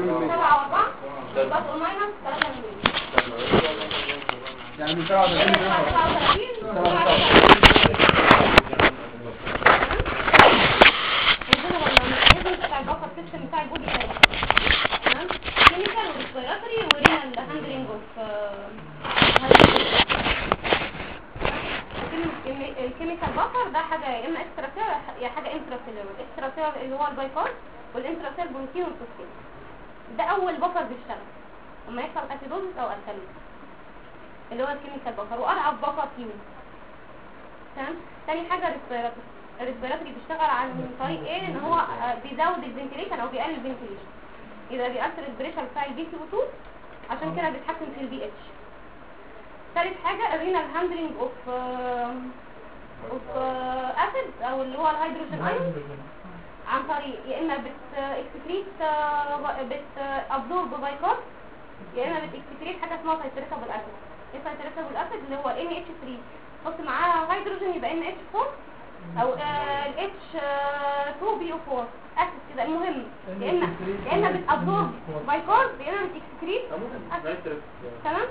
سبعة وأربعة بلس أو ماينس ثلاثة مليون يعني من 37 ل سبعة 37 بتاع البفر سيكشن بتاع البودي تمام كيميكال وريسبيراتوري ورينال هاندلنج اوف الكيميكال بفر ده حاجه يا اما اكسترا سيل يا حاجه انترا سيلولر اكسترا سيل اللي هو البايكار والانترا سيل بروتين والفوسفين ده اول بفر بيشتغل لما يحصل اسيدوزس او الكالين اللي هو الكيميكال بفر واضعف بفر فيهم تمام تاني حاجه ريسبيراتوري الريسبيراتوري بيشتغل عن طريق ايه ان هو آه، بيزود الفنتيليشن او بيقلل الفنتيليشن يبقى بيأثر البريشر بتاع البي سي 2 عشان كده بيتحكم في البي اتش ثالث حاجه الرينال هاندلنج اوف اوف اسيد او اللي هو الهيدروجين ايون عن طريق يا اما بت اكسكريت بت ابزورب بايكار يا اما بتكسكريت حاجه اسمها سيتريكابل اسيد ايه سيتريكابل اسيد اللي هو ان اتش 3 حط معاه هيدروجين يبقى ان اتش 4 او الاتش 2 بي او 4 اسيد كده المهم يا اما يا اما بتابزورب بايكار يا اما بتكسكريت اسيد تمام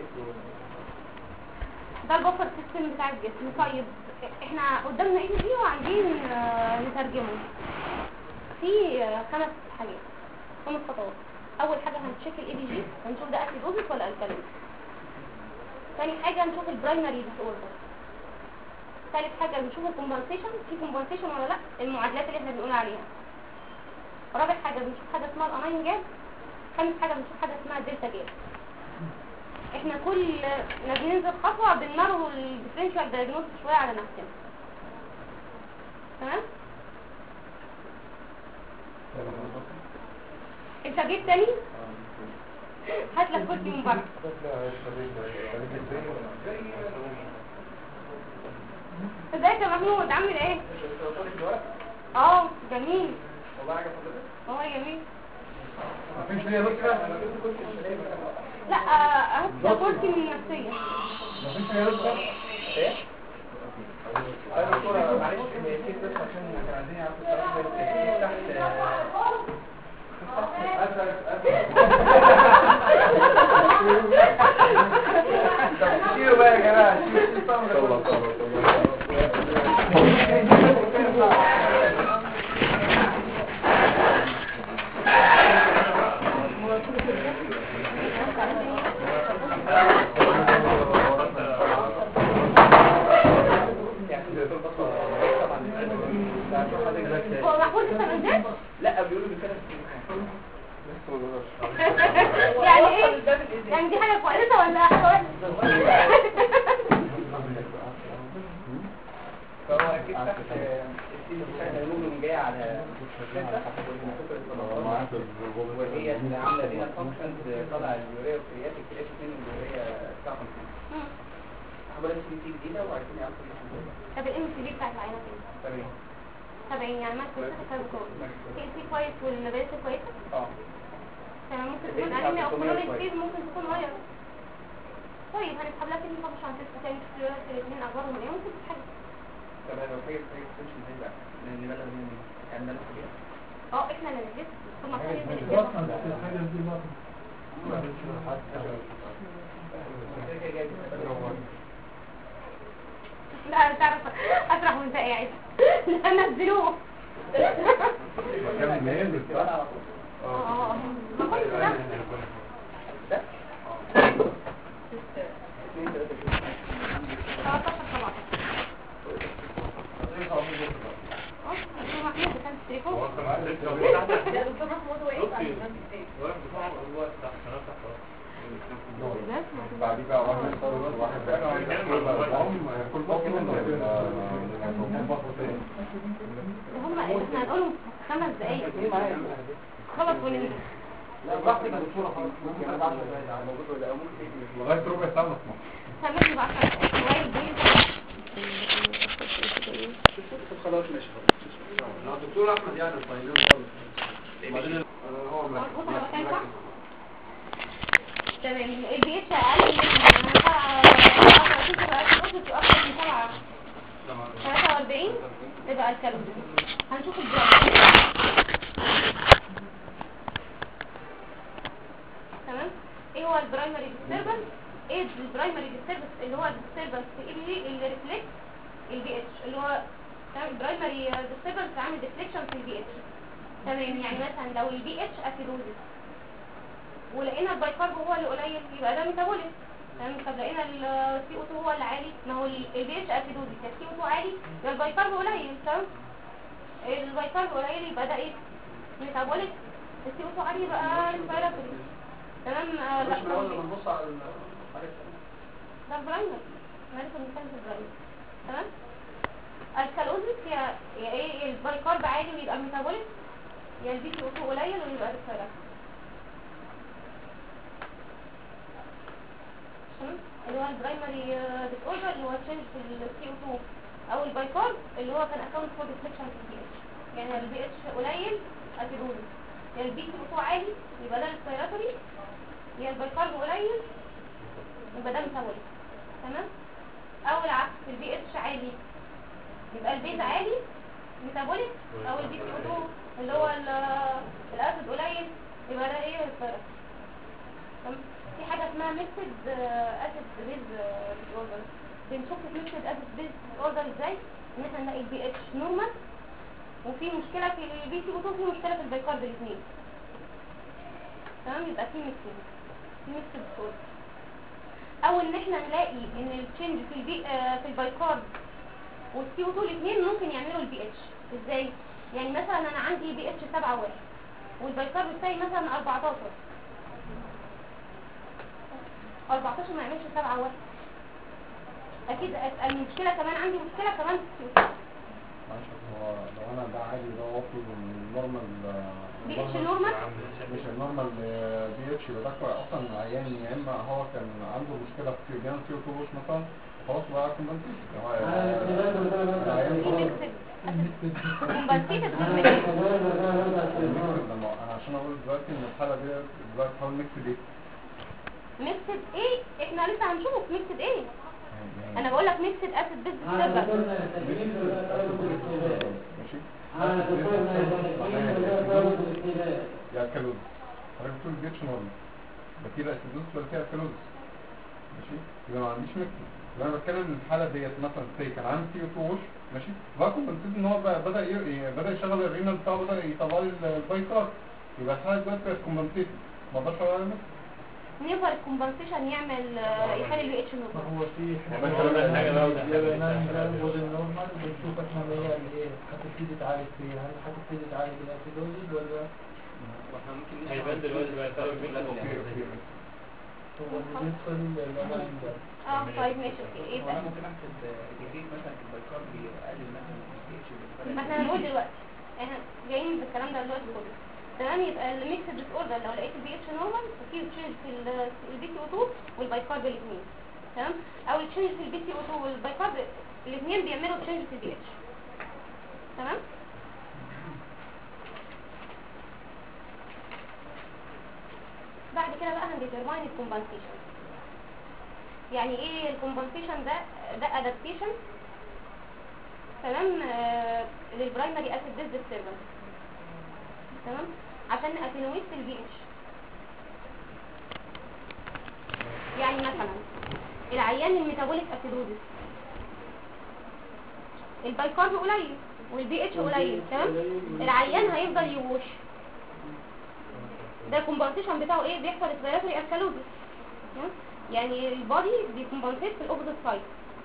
ده البفر سيستم بتاع الجسم طيب احنا قدامنا ايه دي وعايزين آه، نترجمه في آه، خمس حاجات خمس خطوات اول حاجه هنتشيك الاي بي جي هنشوف ده اسيدوزيس ولا الكالين ثاني حاجه هنشوف البرايمري ديس اوردر ثالث حاجه بنشوف الكومبنسيشن في كومبنسيشن ولا لا المعادلات اللي احنا بنقول عليها رابع حاجه بنشوف حاجه اسمها الامين جاز خامس حاجه بنشوف حاجه اسمها الدلتا جاز احنا كل ما بننزل خطوه بنمروا الديفرنشال دايجنوز شويه على نفسنا تمام انت جيت تاني هات لك كرسي من بره ازيك يا محمود عامل ايه اه جميل هو جميل مفيش ليا نسخة لا آه، هات لك كرسي من النفسيه مفيش ليا نسخة ايه؟ ايوه دكتورة معلش هي في بس عشان كان عايزين يعرفوا الصراحة تحت شيلوا بقى يا جماعة شيلوا هو محمود لسه ما نزلش لا بيقولوا بيتكلم يعني ايه يعني دي حاجه كويسه ولا حاجه وحشه فهو اكيد تحت السين بتاعت النور جاي على وهي اللي عامله لنا فانكشنز طالع اليوريا والكرياتيك كرياتيك من اليوريا 59 مم. عملت سي تي جديده وعايزين يعرفوا ايه الحمد طب الام سي بي بتاعت العينه فين تمام 70 يعني ما كنت كاربون سي سي كويس والبيت كويسه اه تمام ممكن البيت تكون بتاع انيميا او 300 كلوريد كويس. سبيد ممكن تكون غير طيب هنسحب لها كلمه طبعا عشان تست تاني في الاثنين اخبارهم ايه ممكن تتحدد طب لو حاجه حاجه تمشي ازاي بقى لان بلد من يعني بلد كبيره اه احنا اللي نجيب ثم حاجة نحدد اسمها الإجابة. الوطن، الحاجة دي الوطن. لا تعرف اسرح وانت قاعد لا نزلوه كم ميل بالظبط؟ اه ما كنتش ده ده 13 17 اه دكتور محمود ده كان في التليفون ده دكتور محمود واقف على بعد كده واحد واحد كل بطل هم ايه احنا هنقولهم خمس دقايق خلص وننزل لا براحتك يا دكتوره خلاص ممكن ابعت لك موجود ولا ممكن لغايه ربع ساعه نسمع سامحني بقى عشان موبايل جديد خلاص ماشي الدكتور احمد يعني الفاينل خالص بعدين هو مظبوط انا بتكلم صح تمام البي اتش اقل من 43 تبقى الكالوري هنشوف الجرام ايه هو البرايمري ديستربنس ايه البرايمري ديستربنس اللي هو الديستربنس اللي اللي ريفلكت البي اتش اللي هو تمام البرايمري ديستربنس عامل ديفليكشن في البي اتش تمام يعني مثلا لو البي اتش اسيدوزيس ولقينا البايكارب هو اللي قليل يبقى ده ميتابوليك تمام طب لقينا السي او 2 هو اللي عالي ما هو البي اتش اسيدوزيس السي او 2 عالي يبقى البايكارب قليل تمام البايكارب قليل يبقى ده ايه ميتابوليك السي او 2 عالي يبقى ريسبيراتوري تمام آه، مش لا من اول لما نبص على الحاجات ده برايمر احنا لسه بنتكلم في البرايمر تمام الكالوزيس يا يا ايه يا البايكارب عالي ويبقى ميتابوليك يا البي سي او 2 قليل ويبقى ريسبيراتوري تمام؟ اللي هو البرايمري ديس اوردر اللي هو تشينج في السي او 2 او البايكارب اللي هو كان اكونت فور ديفليكشن في البي اتش يعني البي اتش قليل اسيدوزيس يا البي سي او 2 عالي يبقى ده ريسبيراتوري يا البايكارب قليل يبقى ده ميتابوليك تمام او العكس البي اتش عالي يبقى البيز عالي ميتابوليك او البي سي او 2 اللي هو ال- الاسيد قليل يبقى ده ايه ريسبيراتوري تمام في حاجه اسمها ميكسد اسيد بيز اوردر بنشوف ميكسد اسيد بيز اوردر ازاي ان احنا نلاقي البي اتش نورمال وفي مشكله في البي سي او 2 في مشكله في البايكارب الاثنين تمام يبقى في ميكسد في ميكسد اوردر او ان احنا نلاقي ان التشينج في البي آه، في البايكارب والسي او 2 الاثنين ممكن يعملوا البي اتش ازاي يعني مثلا انا عندي بي اتش 7 1 والبايكارب بتاعي مثلا 14 14 ما يعملش 7 1 اكيد أك- المشكله كمان عندي مشكله كمان في السي او 2 معلش هو لو انا ده عادي ده واطي والنورمال بي اتش نورمال مش النورمال بي اتش يبقى ده كويس. اصلا العيان يا اما هو كان عنده مشكله في جان سي او 2 مثلا خلاص بقى كومبنسيت هو العيان في خلاص ميكسد كومبنسيتد والميكسد الميكسد لما انا عشان اقول دلوقتي ان الحاله دي دلوقتي حاول ميكسد ايه ميكسد ايه احنا لسه هنشوف ميكسد ايه انا بقول لك ميكسد اسيد بيز ديستربنس ماشي يا الكالوز حضرتك بتقول بيتش نورمال ده فيه اسيدوز ولا فيه الكالوز ماشي يبقى ما عنديش ميكس يبقى انا بتكلم ان الحاله ديت مثلا سي كان عندي سي او 2 وش ماشي فاكم بنسيت ان هو بقى بدا ي- بدا يشغل الرينال بتاعه بدا يطلع لي البايكار يبقى الحاله دلوقتي بقت كومبنسيت ما اقدرش اقول على ميكس نيفر الكومبنسيشن يعمل آه، يخلي البي اتش نورمال هو في يعني مثلا بقى حاجة بقى وده حاجة الجزء النورمال بنشوف احنا اللي هي اللي ايه هتبتدي تعالج فيها هل هتبتدي تعالج الاسيدوزيس ولا واحنا ممكن هيبان دلوقتي بقى فرق بين اوكي اوكي هو اللي بيدخل اللاين ده اه طيب ماشي اوكي ايه وانا بقى ممكن احسب ديجريد مثلا في البايكار بيقلل مثلا البي اتش ما احنا هنقول دلوقتي احنا جايين بالكلام ده دلوقتي كله تمام يبقى الميكس ديس اوردر لو لقيت البي اتش نورمال وفي تشينج في البي سي او 2 والبايكارب الاثنين تمام او التشينج في البي سي او 2 والبايكارب الاثنين بيعملوا تشينج في البي اتش تمام بعد كده بقى هنديترماين الكومبنسيشن يعني ايه الكومبنسيشن ده ده ادابتيشن تمام آه، للبرايمري اسيد ديز ديستربنس تمام عشان اتنويت البي اتش يعني مثلا العيان الميتابوليك اسيدوزيس البايكارب قليل والبي اتش قليل تمام العيان هيفضل يوش ده الكومبنسيشن بتاعه ايه بيحصل ريسبيراتوري الكالوزيس تمام يعني البادي بيكمبنسيت في الاوبوزيت سايد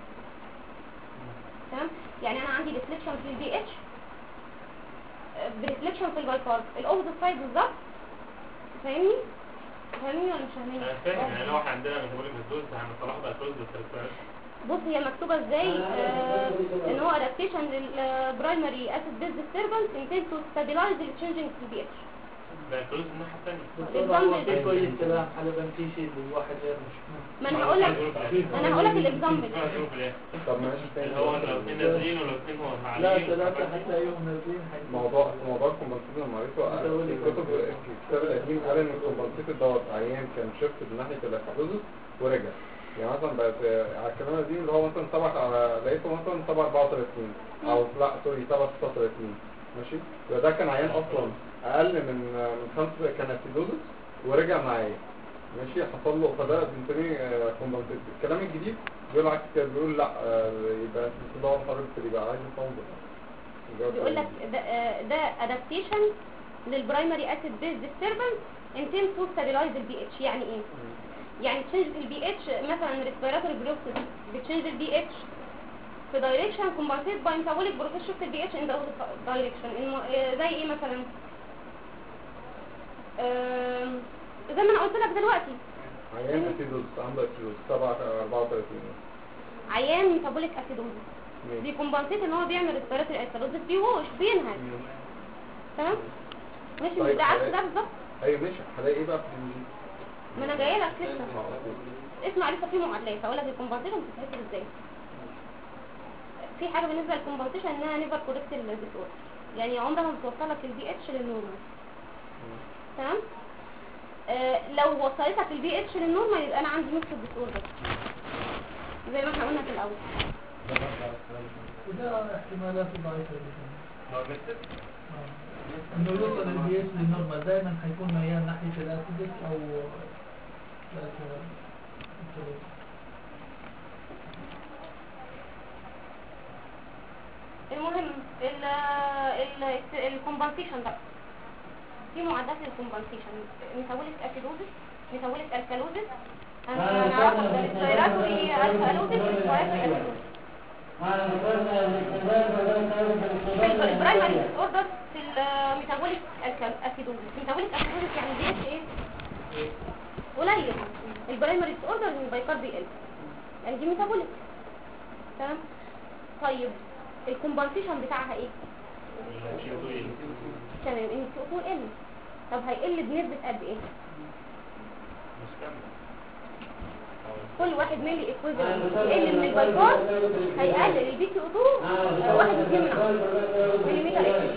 تمام يعني انا عندي ديفليكشن في البي اتش بريفليكشن في البايكارب الاوبوزيت سايد بالظبط فاهمني فاهمني ولا مش فاهمني انا فاهم يعني لو احنا عندنا ميتابوليك ديسوز هنصلح بقى كلوز بالتريسبيرات بص هي مكتوبه ازاي آه ان هو ادابتيشن للبرايمري اسيد بيز ديستربنس انتند تو ستابيلايز التشينجينج في البي اتش ده كلوز الناحية التانية الإكزامبل ده. كويس كده حاجه بنتيجي لواحد غير مش ما انا هقول لك انا هقول لك الاكزامبل طب معلش تاني اللي هو لو اتنين نازلين ولو اتنين هو لا معلين ثلاثة هتلاقيهم نازلين موضوع موضوع الكومبنسيت لما قريته الكتب الكتاب القديم قال ان الكومبنسيت دوت عيان كان شفت من ناحيه الاكالوزس ورجع يعني مثلا بقت على الكلام القديم اللي هو مثلا 7 على لقيته مثلا 7 34 او لا سوري 7 36 ماشي يبقى ده كان عيان اصلا اقل من من 5 كان اسيدوزس ورجع معايا ماشي حصل له فده بنسميه كومبنسيت الكلام الجديد بيقول عكس كده بيقول لا آه، يبقى الصداع الحراري يبقى عايز يتنظم بيقول لك ده آه، ده ادابتيشن للبرايمري اسيد بيز ديستربنس انتين تو ستابلايز البي اتش يعني ايه يعني تشينج البي اتش مثلا ريسبيراتوري بروسيس بتشينج البي اتش في دايركشن كومبنسيت باي ميتابوليك بروسيس شيفت البي اتش ان ذا دايركشن زي ايه مثلا آم، زي ما انا قلت لك دلوقتي عيان اسيدوز عنده اسيدوز 7 34 عيان ميتابوليك اسيدوزيس ماشي بيكمبنسيت ان هو بيعمل ريسبيراتوري اسيدوزيس بيوش بينهج تمام ماشي مش طيب، ده عكس حضرتك- ده بالظبط ايوه ماشي هلاقي ايه بقى في الانجيل ما انا جايه لك لسه اسمع لسه في معادلات هقول لك الكومبنسيشن بتتحسب ازاي في حاجه بالنسبه للكومبنسيشن انها نيفر كوريكت الديسور يعني عمرها ما بتوصلك البي اتش للنورمال تمام آه لو وصلتك البي اتش للنورمال يبقى انا عندي نص الديسوردر زي ما احنا قلنا في الاول وده احتمالات ضعيفة جدا نورمتيف آه. انه يوصل البي اس للنورمال دائما حيكون ميال ناحية الاسيدك او الألكالين. المهم ال ال الكومبنسيشن بقى في معدات للكومبنسيشن ميتابوليك اسيدوزيس ميتابوليك الكالوزيس هنعرفها ده السيراتوري الكالوزيس والسيراتوري في البرايمري اوردر في الميتابوليك اسيدوزيس ميتابوليك اسيدوزيس يعني دي اتش ايه قليل البرايمري اوردر من البيكارب يقل يعني دي ميتابوليك تمام طيب الكومبنسيشن بتاعها ايه تمام ان السي او ال طب هيقل بنسبه قد ايه مش كامل كل واحد ملي ايكويفالنت يقل من البيكار هيقلل البي سي او 2 واحد واتنين من عشرة مليمتر اكويفالنت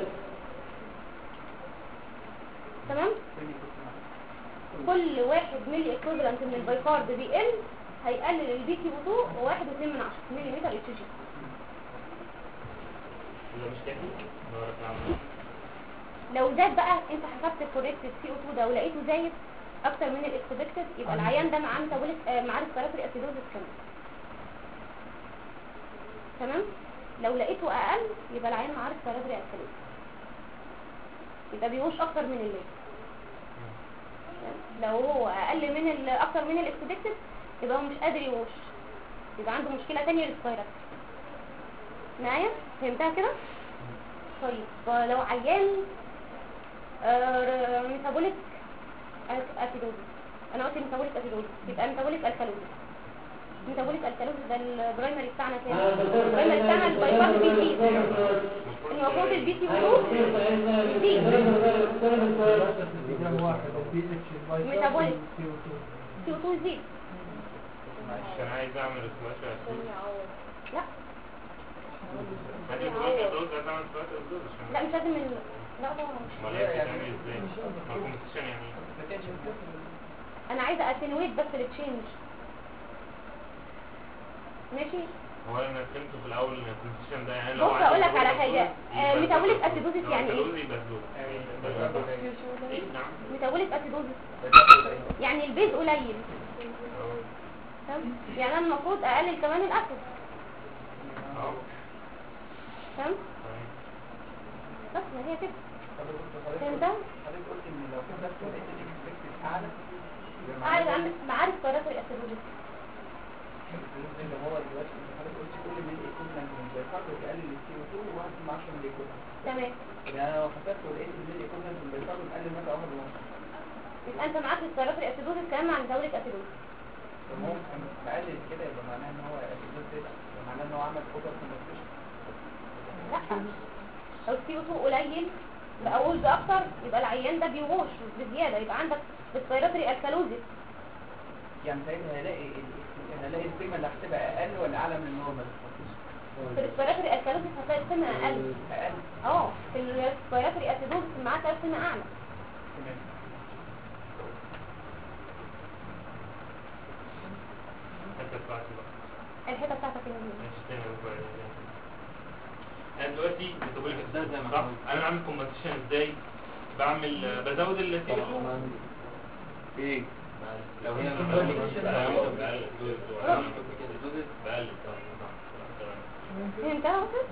تمام كل واحد ملي ايكويفالنت من البيكارب بيقل هيقلل البي سي او 2 واحد واتنين من عشرة مليمتر اتش جي ولا مش كامل بارك الله لو زاد بقى انت حسبت الكوريكتد سي او 2 ده ولقيته زايد اكتر من الاكسبكتد يبقى العيان ده معاه ميتابوليك آه، معاه ريسبيراتوري اسيدوزيس كمان تمام لو لقيته اقل يبقى العيان معاه ريسبيراتوري اسيدوزيس يبقى بيوش اكتر من الليل لو هو اقل من ال اكتر من الاكسبكتد يبقى هو مش قادر يوش يبقى عنده مشكله ثانيه ريسبيراتوري معايا فهمتها كده طيب لو عيان آه، ميتابوليك أك- اسيدوزيس انا قلت ميتابوليك اسيدوزيس يبقى ميتابوليك الكالوزيس ميتابوليك الكالوزيس ده البرايمري بتاعنا كام البرايمري بتاعنا البايبار بيزيد المفروض البي سي 2 يزيد دراسة في اتجاه واحد البي اتش البايكارب ميتابوليك. والسي او 2 سي 2 يزيد عشان عايز اعمل سباشا لا هذه سباشا دوز عايز اعمل سباشا دوز لا مش لازم ال... لا طبعا امال هي بتتعمل ازاي؟ ما كومبتيشن يعني ايه؟ انا عايزه اتنويت بس التشينج ماشي هو انا فهمته في الاول ان الكومبتيشن ده يعني بص أقول لك على حاجة. آه، ميتابوليك أسيدوزيس يعني إيه؟ إيه؟ يبقى دوز ايه نعم ميتابوليك اسيدوزيس يعني البيز قليل تمام يعني انا المفروض اقلل كمان الاسيد اه تمام تمام. بس ما هي كده حضرتك فهمت حضرتك قلت ان لو كان نفس لقيت الاكسبكتد اعلى يبقى قاعد معناه عن معارف ريسبيراتوري اسيدوزيس اللي هو دلوقتي انت حضرتك قلت كل من الايكوفلنت من البيكارب بيقلل السي او 2 وواحد من 10 من الايكوفلنت تمام يعني انا لو حسبت ولقيت ان الايكوفلنت من البيكارب مقلل مثلا واحد ونص يبقى انت معاك ريسبيراتوري اسيدوزيس كمان مع ميتابوليك اسيدوزيس طب هو كان مقلل كده يبقى معناه ان هو اسيدوز يبقى معناه ان هو عمل اوفر كومبنسيشن لا لو السي او 2 قليل بقول باكتر يبقى العيان ده بيغوش بزياده يبقى عندك ريسبيراتوري الكالوزيس يعني ساعتها هلاقي ال- هلاقي القيمه اللي هحسبها اقل ولا اعلى من النورمال في الريسبيراتوري الكالوزيس هتلاقي السنه اقل اقل اه في الريسبيراتوري اسيدوزيس معاك السنه اعلى تمام الحته بتاعتي بقى الحته بتاعتك اللي ماشي تاني بقى. انا دلوقتي ميتابوليك صح انا بعمل كومبنسيشن ازاي بعمل بزود ال CO2 ايه لو هي بقلل فهمتها وصلت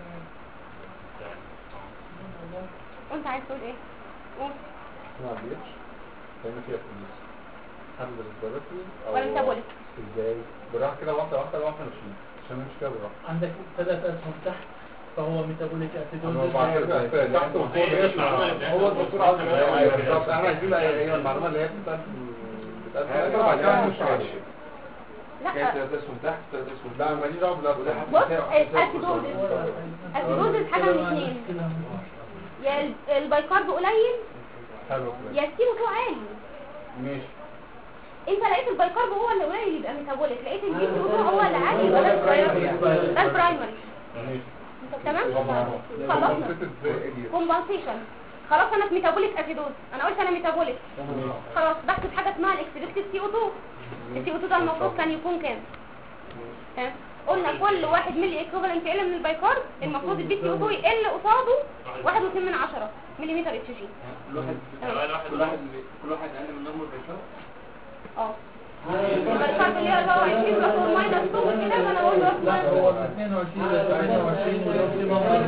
وانت عايز تقول ايه قول ما عدتش لان فيها فلوس حد بالنسبه لك او ولا ميتابوليك ازاي بالراحه كده واحده واحده واحده ماشي عشان نمشي كده بالراحه عندك ثلاث اسهم تحت فهو ميتابوليك انا اسيدوزيس بعد كده تحت وفوق ديت هو الدكتور عاوز ايوه بالظبط احنا عايزين هي المعلومه اللي هي بتتقال بتتقال بعد كده مش عارف لا ثلاث اسهم تحت ثلاث اسهم لا ماليش دعوه بالأسئلة. بص الاسيدوزيس اسيدوزيس حاجه من اثنين يا ال- البيكارب قليل حلو يا كده السي او عالي ماشي انت لقيت البيكارب هو اللي قليل يبقى ميتابوليك لقيت الجي او هو اللي عالي يبقى ده البرايمري ده البرايمري ماشي تمام خلاص خلاص كومبنسيشن خلاص انا في ميتابوليك اسيدوز انا قلت انا ميتابوليك خلاص بحسب حاجه اسمها الاكسبكتد سي او 2 السي او 2 ده المفروض كان يكون كام ها قلنا كل واحد ملي ايكوفالنت يقل من البايكارب المفروض البي سي او 2 يقل قصاده 1.2 من 10 ملم اتش جي كل واحد كل واحد كل واحد اقل من نورمال بيشرب اه البايكارب اللي هو 20 بلس اور ماينس 2 كده انا اقول له هو 22 ل 28 والاوبتيمم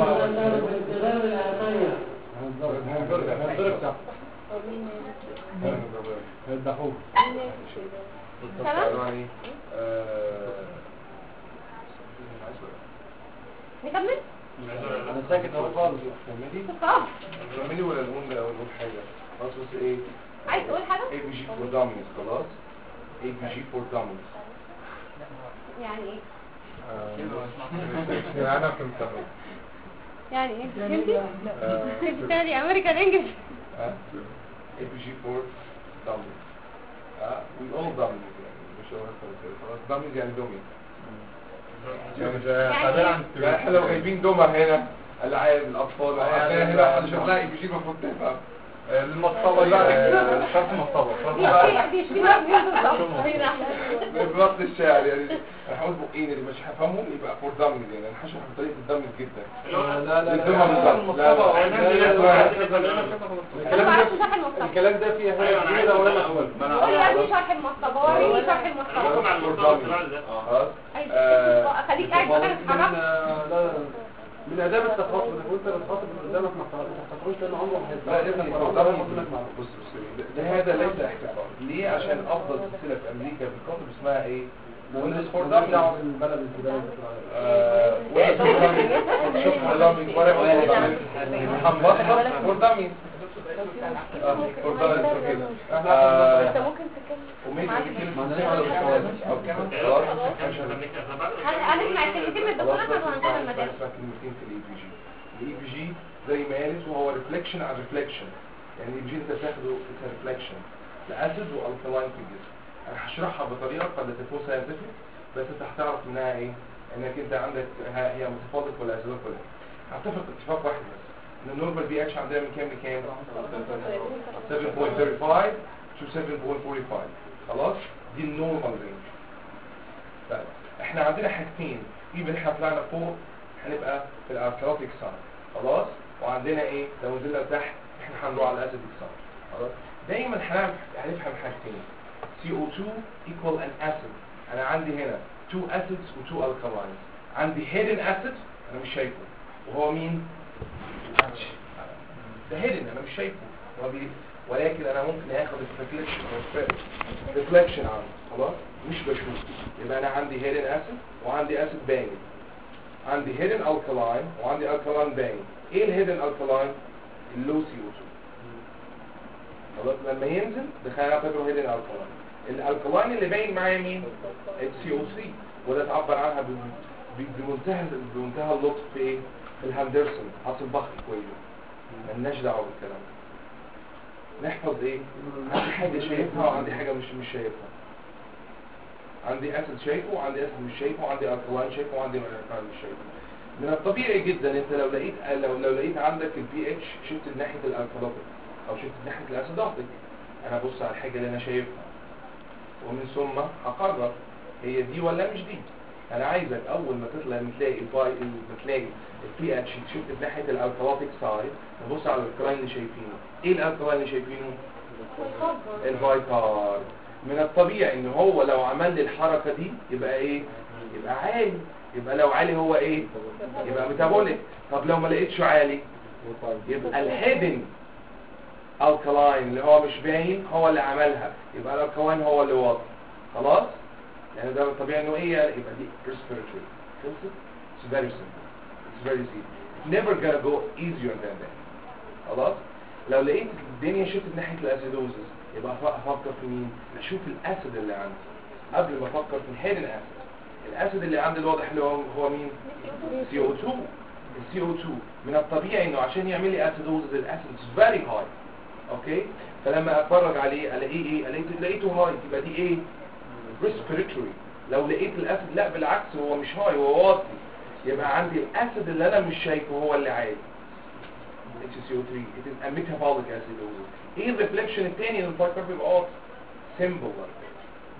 24 الدحوح تمام نكمل انا ساكت اهو خالص فاهمني طب فاهمني ولا نقول ولا نقول حاجه خلاص بس ايه عايز تقول حاجه اي بي جي فور دومينس خلاص اي بي جي فور دومينس يعني ايه يعني انا فهمتها يعني ايه فهمتي آه، بالتالي امريكان انجلش اي بي جي فور دومينس اه وي اول دومينس يعني مش هو خلاص دومينس يعني دومين يعني ده تعبير عن يعني احنا لو جايبين دومة هنا العاب الاطفال هتلاقي هنا حد شغلها اي بي جي المفروض تفهم المصطبة لا شرط مصطبة شرط بيشتري بيشتري بالظبط بينحل. بنص الشعر يعني انا هقول بقين اللي مش هفهمه يبقى فور دامج يعني انا هشرح بطريقه الدمج جدا لا لا الدمى بالظبط لا لا انا ما بعرفش شرح المصطبة الكلام ده فيه ايوه انا عايز اقول الاول قول يا ابني شرح المصطبة وريني شرح المصطبة مع المستوى الصراع ده خلاص أيوة، خليك قاعد مكانك اتحرك من اداب التخاطب انك وانت بتخاطب اللي قدامك ما تخاطبوش لان عمره ما لا يا هيسمع ابني فور دامج بص بص ده هذا ليس احتقار ليه عشان افضل سلسله في امريكا في الكتب اسمها ايه ويندوز فور دامج البلد السوداني انت ممكن تتكلم هنسمع الكلمتين من الدكتور احمد وهنشغل المدارس الاي بي جي زي ما قالت وهو ريفليكشن عن ريفليكشن يعني الاي بي جي انت بتاخده ريفليكشن لاسيد والكلاين في الجسم انا هشرحها بطريقه قد تكون ساينتفك بس انت هتعرف منها ايه انك انت عندك ها- هي متفاضل ولا اسيدك ولا ايه هتفق اتفاق واحد بس ان النورمال بي اتش عندنا من كام لكام 7.35 to 7.45 خلاص دي النورمال رينج طيب احنا عندنا حاجتين في احنا طلعنا فوق هنبقى في الارثروتيك سايد خلاص وعندنا ايه لو نزلنا لتحت احنا هنروح على الاسيدك سايد خلاص دايما هنعرف هنفهم حاجتين CO2 equal an acid انا عندي هنا two acids و two alkalines عندي hidden acid انا مش شايفه وهو مين ده hidden انا مش شايفه هو بي... ولكن انا ممكن اخد الريفليكشن ريفليكشن عنه خلاص مش بشوف يبقى انا عندي hidden acid وعندي acid باين عندي hidden alkaline وعندي alkaline باين ايه الهيدن alkaline اللو CO2 خلاص لما ينزل ده خلينا نعتبره هيدن alkaline الالكلاين اللي باين معايا مين السي او 3 وده تعبر عنها ب- ب- بمنتهى بمنتهى اللطف في ايه في الهاندرسون حاصل بخ كويس مالناش دعوه بالكلام ده نحفظ ايه عندي حاجه شايفها وعندي حاجه مش مش شايفها عندي اسيد شايفه وعندي اسيد مش شايفه وعندي الكلاين شايفه وعندي الكلاين مش شايفه من الطبيعي جدا انت لو لقيت لو لو لقيت عندك البي اتش شفت ناحيه الالكالوتيك او شفت ناحيه الاسيدوتيك انا ابص على الحاجه اللي انا شايفها ومن ثم هقرر هي دي ولا مش دي انا عايزك اول ما تطلع لما تلاقي الفاي لما تلاقي البي اتش شفت ناحيه الالكالوتيك سايد نبص على الكلاين اللي شايفينه ايه الالكلاين اللي شايفينه الفايتار من الطبيعي ان هو لو عمل لي الحركة دي يبقى ايه يبقى عالي يبقى لو عالي هو ايه يبقى ميتابوليك طب لو ما لقيتش عالي يبقى الهيدن الكلاين اللي هو مش باين هو اللي عملها يبقى الالكلاين هو اللي واطي خلاص يعني ده من الطبيعي انه ايه يعني يبقى دي respiratory خلصت it's very simple it's very simple it's never gonna go easier than that خلاص لو لقيت الدنيا شتت ناحيه الاسيدوزس يبقى أف- افكر في مين اشوف الاسيد اللي عندي قبل ما افكر في الهيدن اسيد الاسيد اللي عندي الواضح اللي هو هو مين CO2 ال CO2 من الطبيعي انه عشان يعمل لي اسيدوزس الاسيد is very high اوكي فلما اتفرج عليه الاقيه ايه الاقيته لقيته هاي يبقى دي ايه respiratory لو لقيت الاسيد لا بالعكس هو مش هاي هو واطي يبقى عندي الاسيد اللي انا مش شايفه هو اللي عالي HCO3 it is a metabolic acidosis ايه الريفليكشن الثاني اللي نفكر فيه يبقى واطي simple like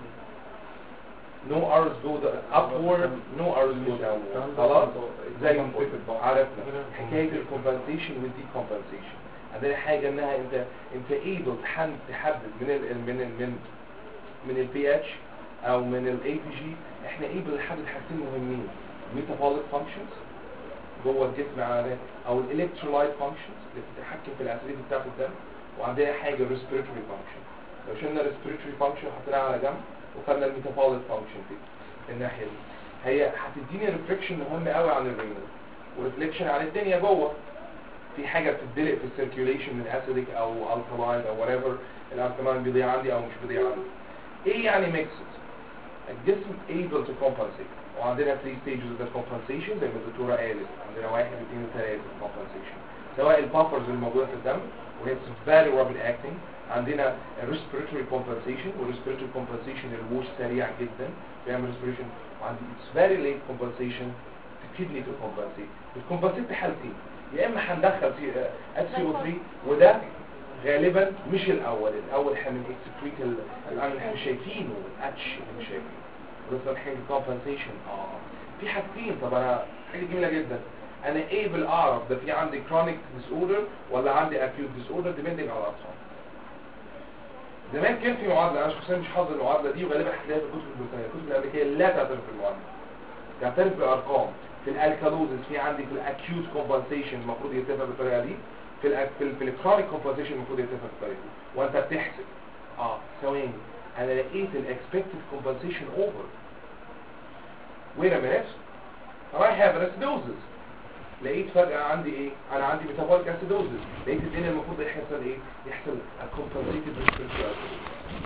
no arrows go the upward no arrows go downward خلاص زي ما قلت عرفنا حكايه الكومبنسيشن والديكومبنسيشن عندنا حاجه انها انت انت ايبل تحدد من ال من ال من من البي اتش او من الاي بي جي احنا ايبل نحدد حاجتين مهمين ميتابوليك فانكشنز جوه الجسم على او الالكترولايت فانكشنز اللي بتتحكم في الاسيديتي بتاعت الدم وعندنا حاجه ريسبيرتوري فانكشن لو شلنا ريسبيرتوري فانكشن حطيناها على جنب وخدنا الميتابوليك فانكشن دي الناحيه دي هي هتديني ريفليكشن مهم قوي عن الرينال وريفليكشن عن الدنيا جوه في حاجه بتدلق في السيركيوليشن من اسيديك او الكلاين او وات ايفر الالكلاين بيضيع عندي او مش بيضيع عندي ايه يعني ميكسز الجسم able to compensate وعندنا 3 stages of the compensation زي ما الدكتوره قالت عندنا واحد اثنين وثلاثه compensation سواء البافرز اللي موجوده في الدم وهي very rapid acting عندنا respiratory compensation والrespiratory compensation الوش سريع جدا بيعمل respiration وعندي it's very late compensation the kidney to compensate بتكمبنسيت في حالتين يا اما هندخل HCO3 وده غالبا مش الاول الاول احنا من اكسكريت اللي احنا شايفينه الاتش اللي مش شايفينه ولسه الحين الكومبنسيشن اه في حاجتين طب انا حاجه جميله جدا انا ايبل اعرف ده في عندي كرونيك ديس اوردر ولا عندي اكيوت ديس اوردر ديبندنج على الاطفال زمان كان في معادله انا شخصيا مش حافظ المعادله دي وغالبا هتلاقيها في الكتب البريطانيه الكتب الامريكيه لا تعترف بالمعادله تعترف بارقام في الالكالوزس في عندي في الاكيوت كومبنسيشن المفروض يتفق بالطريقه دي في ال في, ال في الكرونيك كومبنسيشن المفروض يتفق بالطريقه دي وانت بتحسب اه ثواني انا لقيت الاكسبكتد كومبنسيشن اوفر وين ا مينيت I have an acidosis لقيت فجأة عندي ايه انا عندي ميتابوليك acidosis لقيت الدنيا المفروض يحصل ايه يحصل a compensated respiratory acidosis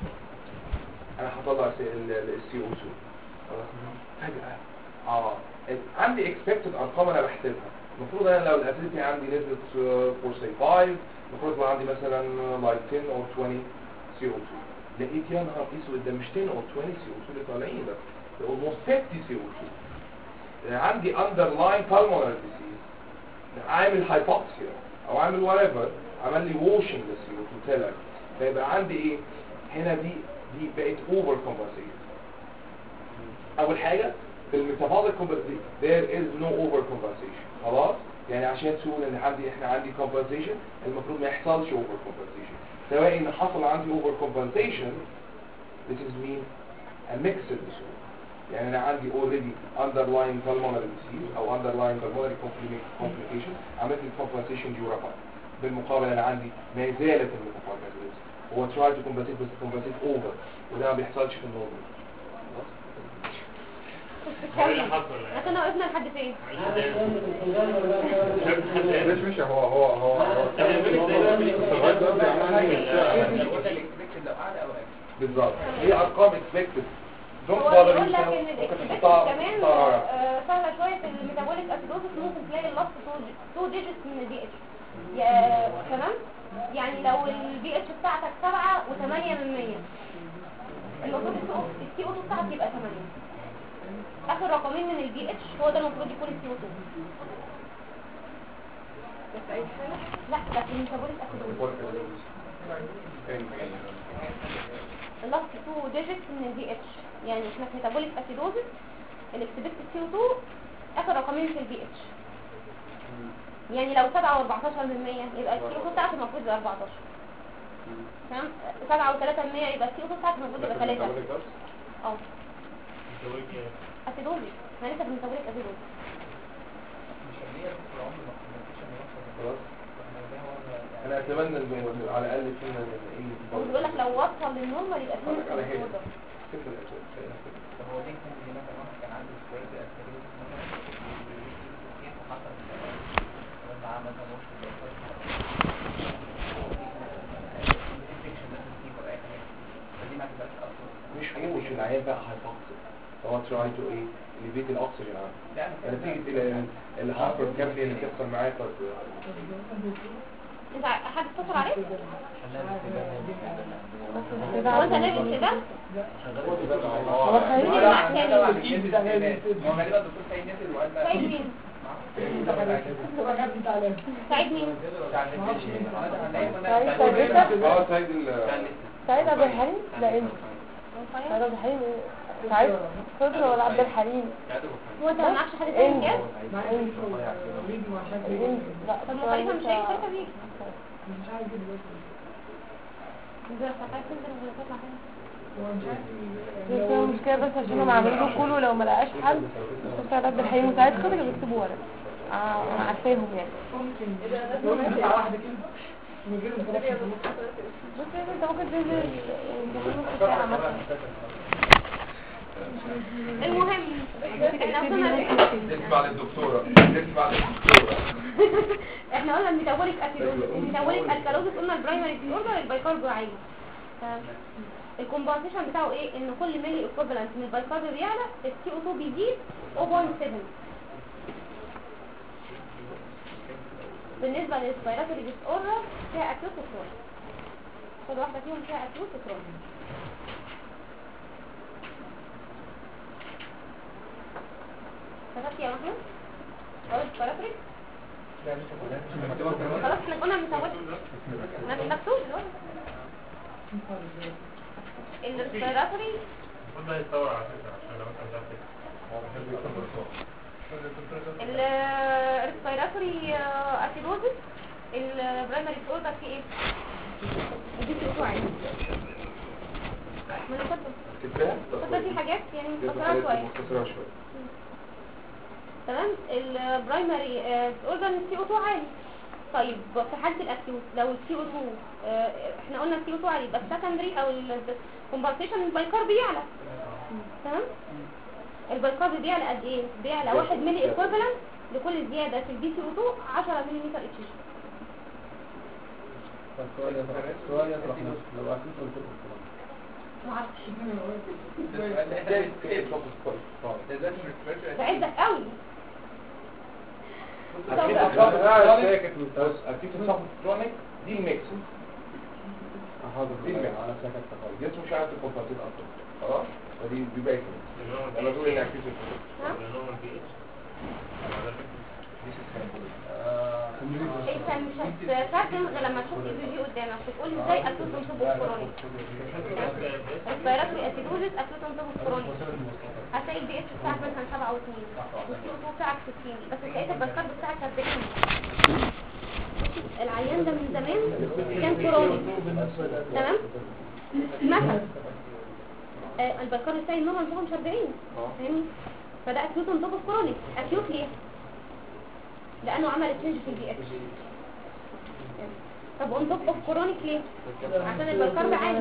انا هطلع السي او 2 خلاص فجأة اه عندي expected ارقام انا بحسبها المفروض انا لو الاسيديتي عندي نسبة فور سي 5 المفروض يبقى عندي مثلا like 10 or 20 سي او 2 لقيت يا نهار اسود ده مش 10 or 20 سي او 2 اللي طالعين ده ده almost 50 سي او 2 عندي underlying pulmonary disease عامل hypoxia او عامل whatever عمل لي washing للسي او 2 طلع فيبقى عندي ايه هنا دي دي بقت over compensation اول حاجة في الميتابوليك compensation there is no over compensation خلاص يعني عشان تقول ان عندي احنا عندي compensation المفروض ما يحصلش over compensation سواء ان حصل عندي over compensation this is mean a mixed disorder يعني انا عندي already underlying pulmonary disease او underlying pulmonary compli- complication عملت لي compensation دي ورفعت بالمقابل انا عندي ما زالت الميتابوليك هو try to compensate بس compensate over وده ما بيحصلش في النورمال هو ايه اللي حصل احنا كنا وقفنا لحد فين مش مش هو هو هو هو لغاية دلوقتي عمال يشتغل. قلنا الاكسبكتد لو اعلى او اقل بالظبط هي ارقام expected don't هو bother بيقول لك yourself ان ممكن الاكسبكت تحطها كمان تحطها آه، سهله شويه في الميتابوليك اسيدوزس ممكن تلاقي اللاست 2 ديجيتس من البي اتش تمام يعني لو البي اتش بتاعتك 7 و8 من 100 المفروض السي او 2 بتاعك يبقى 8 اخر رقمين من البي اتش هو ده المفروض يكون السي او 2 بس اي حاجه لا ده في الميتابوليك اسيدوزس اللاست 2 ديجيتس من البي اتش يعني احنا في ميتابوليك اسيدوزس الاكسبكت سي او 2 اخر رقمين في البي اتش يعني لو 7 و14 من 100 يبقى السي او 2 بتاعته المفروض يبقى 14 تمام سبعة وثلاثة من مية يبقى السي او 2 بتاعك المفروض يبقى ثلاثة اه ميتابوليك ايه اسيدوزي احنا لسه بنسوي لك اسيدوزي مش هنلاقيها طول العمر ما فيش ان يوصل خلاص احنا ده هو يعني انا اتمنى انه على الاقل فينا نلاقيه هو بيقول لك لو وصل للنورمال يبقى فيه اتفرج على هيك. مصدر. فكرة الأسئلة كده. طب هو ليه يكون ليه مثلا واحد كان عنده سكوير اسكاليوس مثلا كيف حصل مثلا معاه مثلا وش انفكشن مثلا فيه ولا اي حاجه فدي ما تبقاش اصلا مش مش العيان بقى هيفقد هو تراي تو ايه الليفيت الاكسجين عنده لا انا نتيجة الهايبر كابلي اللي بتحصل معاه قد انت حد اتصل عليك كده هو انت لابس كده هو خايف مين معاك تاني هو غالبا الدكتور سيد نازل وقال بقى سعيد مين سعيد مين سعيد سعيد اه سيد ال سعيد عبد الحليم ده انت سعيد عبد الحليم إيه؟ سعيد خضر ولا عبد الحليم هو انت ما معكش حد تاني انت كده انت انت لا طب ما خليفه مش هيجي خليفه بيجي مش عارف كده بس ده فكرت تنزل ولا تطلع تاني بس هو المشكلة بس عشان هم عملوا له كله لو ما لقاش حل مستشفى سعيد عبد الحليم وسعيد خضر اللي بيكتبوا ورق آه، انا عارفاهم يعني ممكن تطلع واحده كده من غير انتراكشن بس يعني انت ممكن تنزل يعني تنزل نص ساعة مثلا المهم احنا وصلنا ل- تسمع للدكتورة تسمع للدكتورة احنا قلنا الميتابوليك اسيدوز الميتابوليك الكالوزس قلنا البرايمري ديسوردر البايكارب عالي الكومبنسيشن بتاعه ايه ان كل ملي ايكوفالنت من البايكارب بيعلى السي او 2 بيزيد 0.7 بالنسبه للريسبيراتوري ديس اوردر فيها اكيوت وكرونيك كل واحده فيهم فيها اكيوت وكرونيك كتبت يا محمود خلاص ريسبيراتوري خلاص احنا قلنا ميتابوليك مكتوب دلوقتي الريسبيراتوري المفروض ده يتطور على فكرة عشان لو انت مش عارف الريسبيراتوري اسيدوزس البرايمري اوردر فيه ايه؟ دي في عادي ما انا كاتبه كتبها؟ كاتبه في حاجات يعني مختصرها شويه مختصرها شوية تمام البرايمري اوردر السي او 2 عالي طيب في حاله الاكيوت لو السي او 2 احنا قلنا السي او 2 عالي يبقى السكندري او الكومبنسيشن البايكارب يعلى تمام البايكارب بيعلى قد ايه بيعلى 1 ملي ايكوفالنت لكل زياده في البي سي او 2 10 ملي اتش جي السؤال يطرح السؤال يطرح نفسه لو أكيد قلت لكم ما اعرفش ازاي تفوكس كويس طبعا. بعدك قوي اكيد الصف ساكت بص اكيد الصف كرونيك دي الميكسنج حاضر دي الميكس على سكت تفاضل الجسم مش عارف يكمبنسيت اصلا خلاص ودي دي بايكنج لما تقول ان اكيد ها النورمال بي اتش انت مش هتفهم غير لما تشوف اي جي قدامك بتقول ازاي اكيوت انتوب كرونيك ريسبيراتوري اسيدوزيس اكيوت انتوب كرونيك هتلاقي البي اتش بتاعك مثلا 7 او 2 والسي او 2 بتاعك 60 بس لقيت البسكار بتاعك 40 العيان ده من زمان كان كرونيك تمام مثلا آه البسكار بتاعي النورمال بتاعه مش 40 فاهمني فده اكيوت انتوب كرونيك اكيوت ليه لانه عمل تشينج في البي اتش طب اون توب اوف كرونيك ليه عشان البيكارب عالي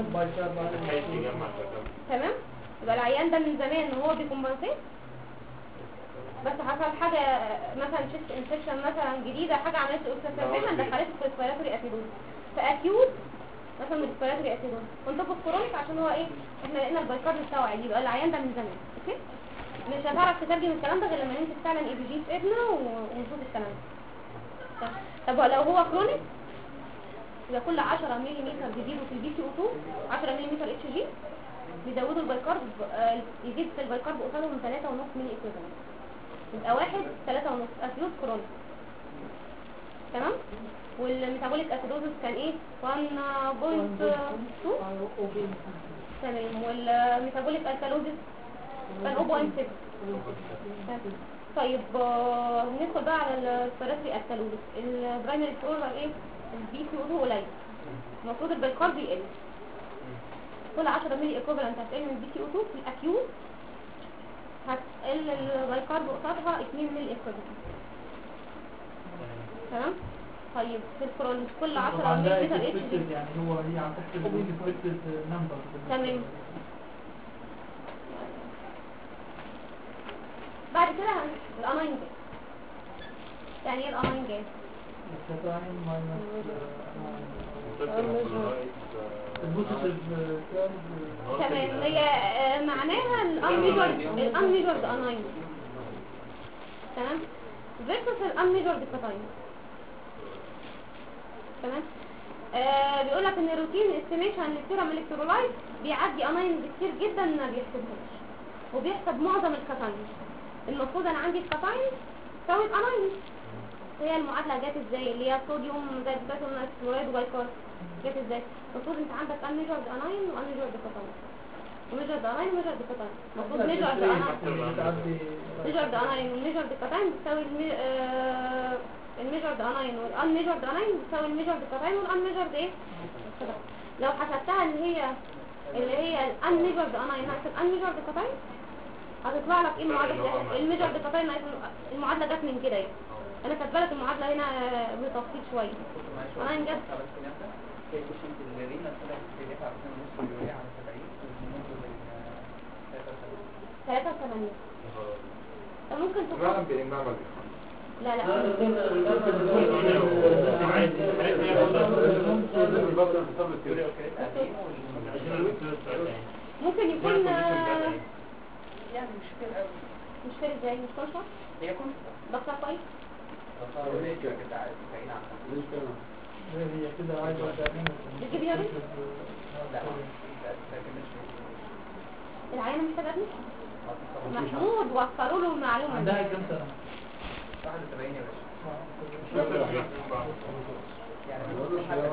تمام يبقى العيان ده من زمان ان هو بيكمبنسيت بس حصل حاجه مثلا شيست انفكشن مثلا جديده حاجه عملت له اكسسبيشن دخلته في ريسبيراتوري اسيدوز فاكيوت مثلا ريسبيراتوري اسيدوز اون توب اوف كرونيك عشان هو ايه احنا لقينا البيكارب بتاعه عالي يبقى العيان ده من زمان اوكي مش هتعرف تترجم الكلام ده غير لما نمسك فعلا اي بي جي في ابنه ونشوف الكلام ده طب لو هو كرونيك يبقى كل 10 ملم بيزيدوا في البي سي او 2 10 ملم اتش جي بيزودوا البيكارب آه، يزيد في البيكارب قصادهم 3.5 ملي ايكويفالنت يبقى واحد 3.5 اكيوت كرونيك تمام والميتابوليك اسيدوزس كان ايه 1.2 تمام والميتابوليك الكالوزس كان 0.6 طيب آه، ندخل بقى على السبيراتري الكالوزس البرايمري سكولر ايه البي سي او 2 قليل المفروض البايكارب يقل كل 10 ملي ايكوفالنت هتقل من البي سي او 2 في الاكيوت هتقل البايكارب قصادها 2 ملي ايكوفالنت تمام طيب في الكرونيك كل 10 طبعا ده ملي لتر اتش expected يعني هو هي عم تحسب الاكسبكتد نمبر تمام. بعد كده هن- الامين جاز يعني ايه الامين جاز الكتاين ماينس المفروض البوزيتيف كارب تمام هي آه، معناها الانميجرد الانميجرد اناين تمام فيرسس الانميجرد كاتاين تمام آه بيقول لك ان الروتين استيميشن للسيرم الكترولايت بيعدي اناين كتير جدا ما بيحسبهاش وبيحسب معظم الكاتاين المفروض انا عندي الكاتاين تساوي الاناين هي المعادله جت ازاي اللي هي الصوديوم زائد بوتاسيوم كلورايد وبايكار جت ازاي المفروض انت عندك انميجرد اناين وانميجرد كاتاين وميجرد اناين وميجرد كاتاين المفروض ميجرد اناين بتعدي ميجرد اناين والميجرد كاتاين بتساوي المي... آه... الميجرد اناين والانميجرد اناين بتساوي الميجرد كاتاين والانميجرد ايه كاتاين. لو حسبتها ان هي اللي هي الانميجرد اناين ناقص الانميجرد كاتاين هتطلع لك ايه المعادله الميجرد كاتاين ناقص المعادله جت من كده ايه انا كاتبه لك المعادله هنا آه، بتفصيل شويه انا انجز ثلاثة وثمانية طب ممكن فعلا تكون بنعمل لا لا ممكن يكون آه، يعني مش كتير قوي مش فاهم ازاي مش كونشر هي كنت ضغطها كويس هي كده عايزه تعمل بتجيب يورين العينة محتاجة ابني محمود وفروا له المعلومة عندها دي كام سنه 71 يا باشا آه. يعني ممكن حاجة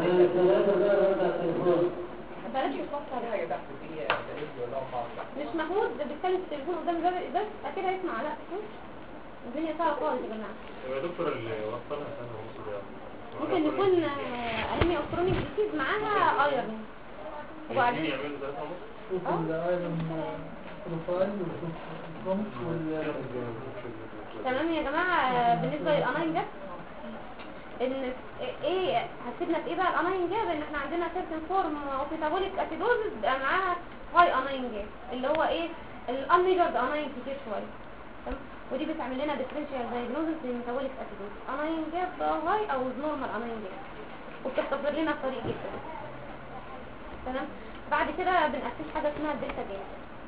بلاش في تفكر حاجة تحت فيه تاريخ ولا خالص مش محمود ده بيتكلم في التليفون قدام الباب بس اكيد هيسمع لا الدنيا صعبة خالص يا جماعة يا دكتور اللي وصلها سنة ونص ده ممكن يكون آه، انيميا الكترونيك ديسيز معاها ايرون وبعدين يعملوا ثلاثة ونص شوف الايرون بروفايل وشوف الكومت وال تمام يا جماعة آه، بالنسبة للاناين جاب ان ايه هتفيدنا في ايه بقى الاناين جاب ان احنا عندنا سيرتن فورم اوف ميتابوليك اسيدوزس بقى معاها هاي اناين جاب اللي هو ايه الانميجرد اناين كتير شوية تمام ودي بتعمل لنا ديفرنشال دايجنوزس للميتابوليك اسيدوز اناين جاب هاي او نورمال اناين جاب وبتختصر لنا الطريق جدا تمام بعد كده بنأسس حاجة اسمها الدلتا جاب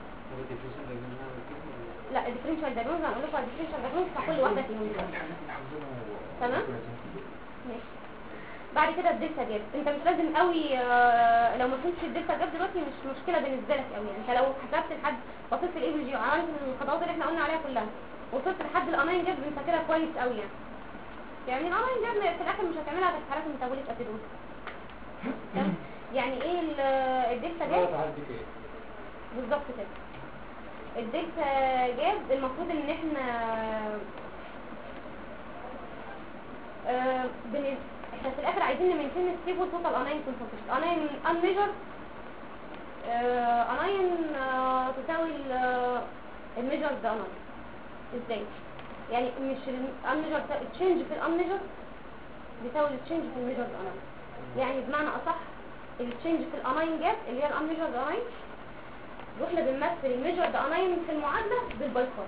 لا الديفرنشال دايجنوز هنقول لكم الديفرنشال دايجنوز بتاع كل واحدة فيهم دلوقتي. تمام ماشي بعد كده الدلتا جاب انت مش لازم قوي آه، لو ما فهمتش الدلتا جاب دلوقتي مش مشكله بالنسبه لك قوي يعني انت لو حسبت لحد بصيت في الاي جي وعملت الخطوات اللي احنا قلنا عليها كلها وصلت لحد الاناين جاب انت كده كويس قوي يعني يعني الاناين جاب في الاخر مش هتعملها غير في حالات الميتابوليك اسيدوز تمام؟ يعني ايه ال- الدلتا جاب بالظبط كده الدلتا جاب المفروض ان احنا آه، بن- احنا في الاخر عايزين نمنتين ستيبل توتال اناين كونسنتريشن اناين انميجر اناين آه، تساوي الميجر ده اناين ازاي يعني مش الانميجر تشينج في الانميجر بيساوي التشينج في الميجر اناين يعني بمعنى اصح التشينج في الاناين جاب اللي هي الانميجر اناين واحنا بنمثل الميجر ده اناين في المعادله بالبايكار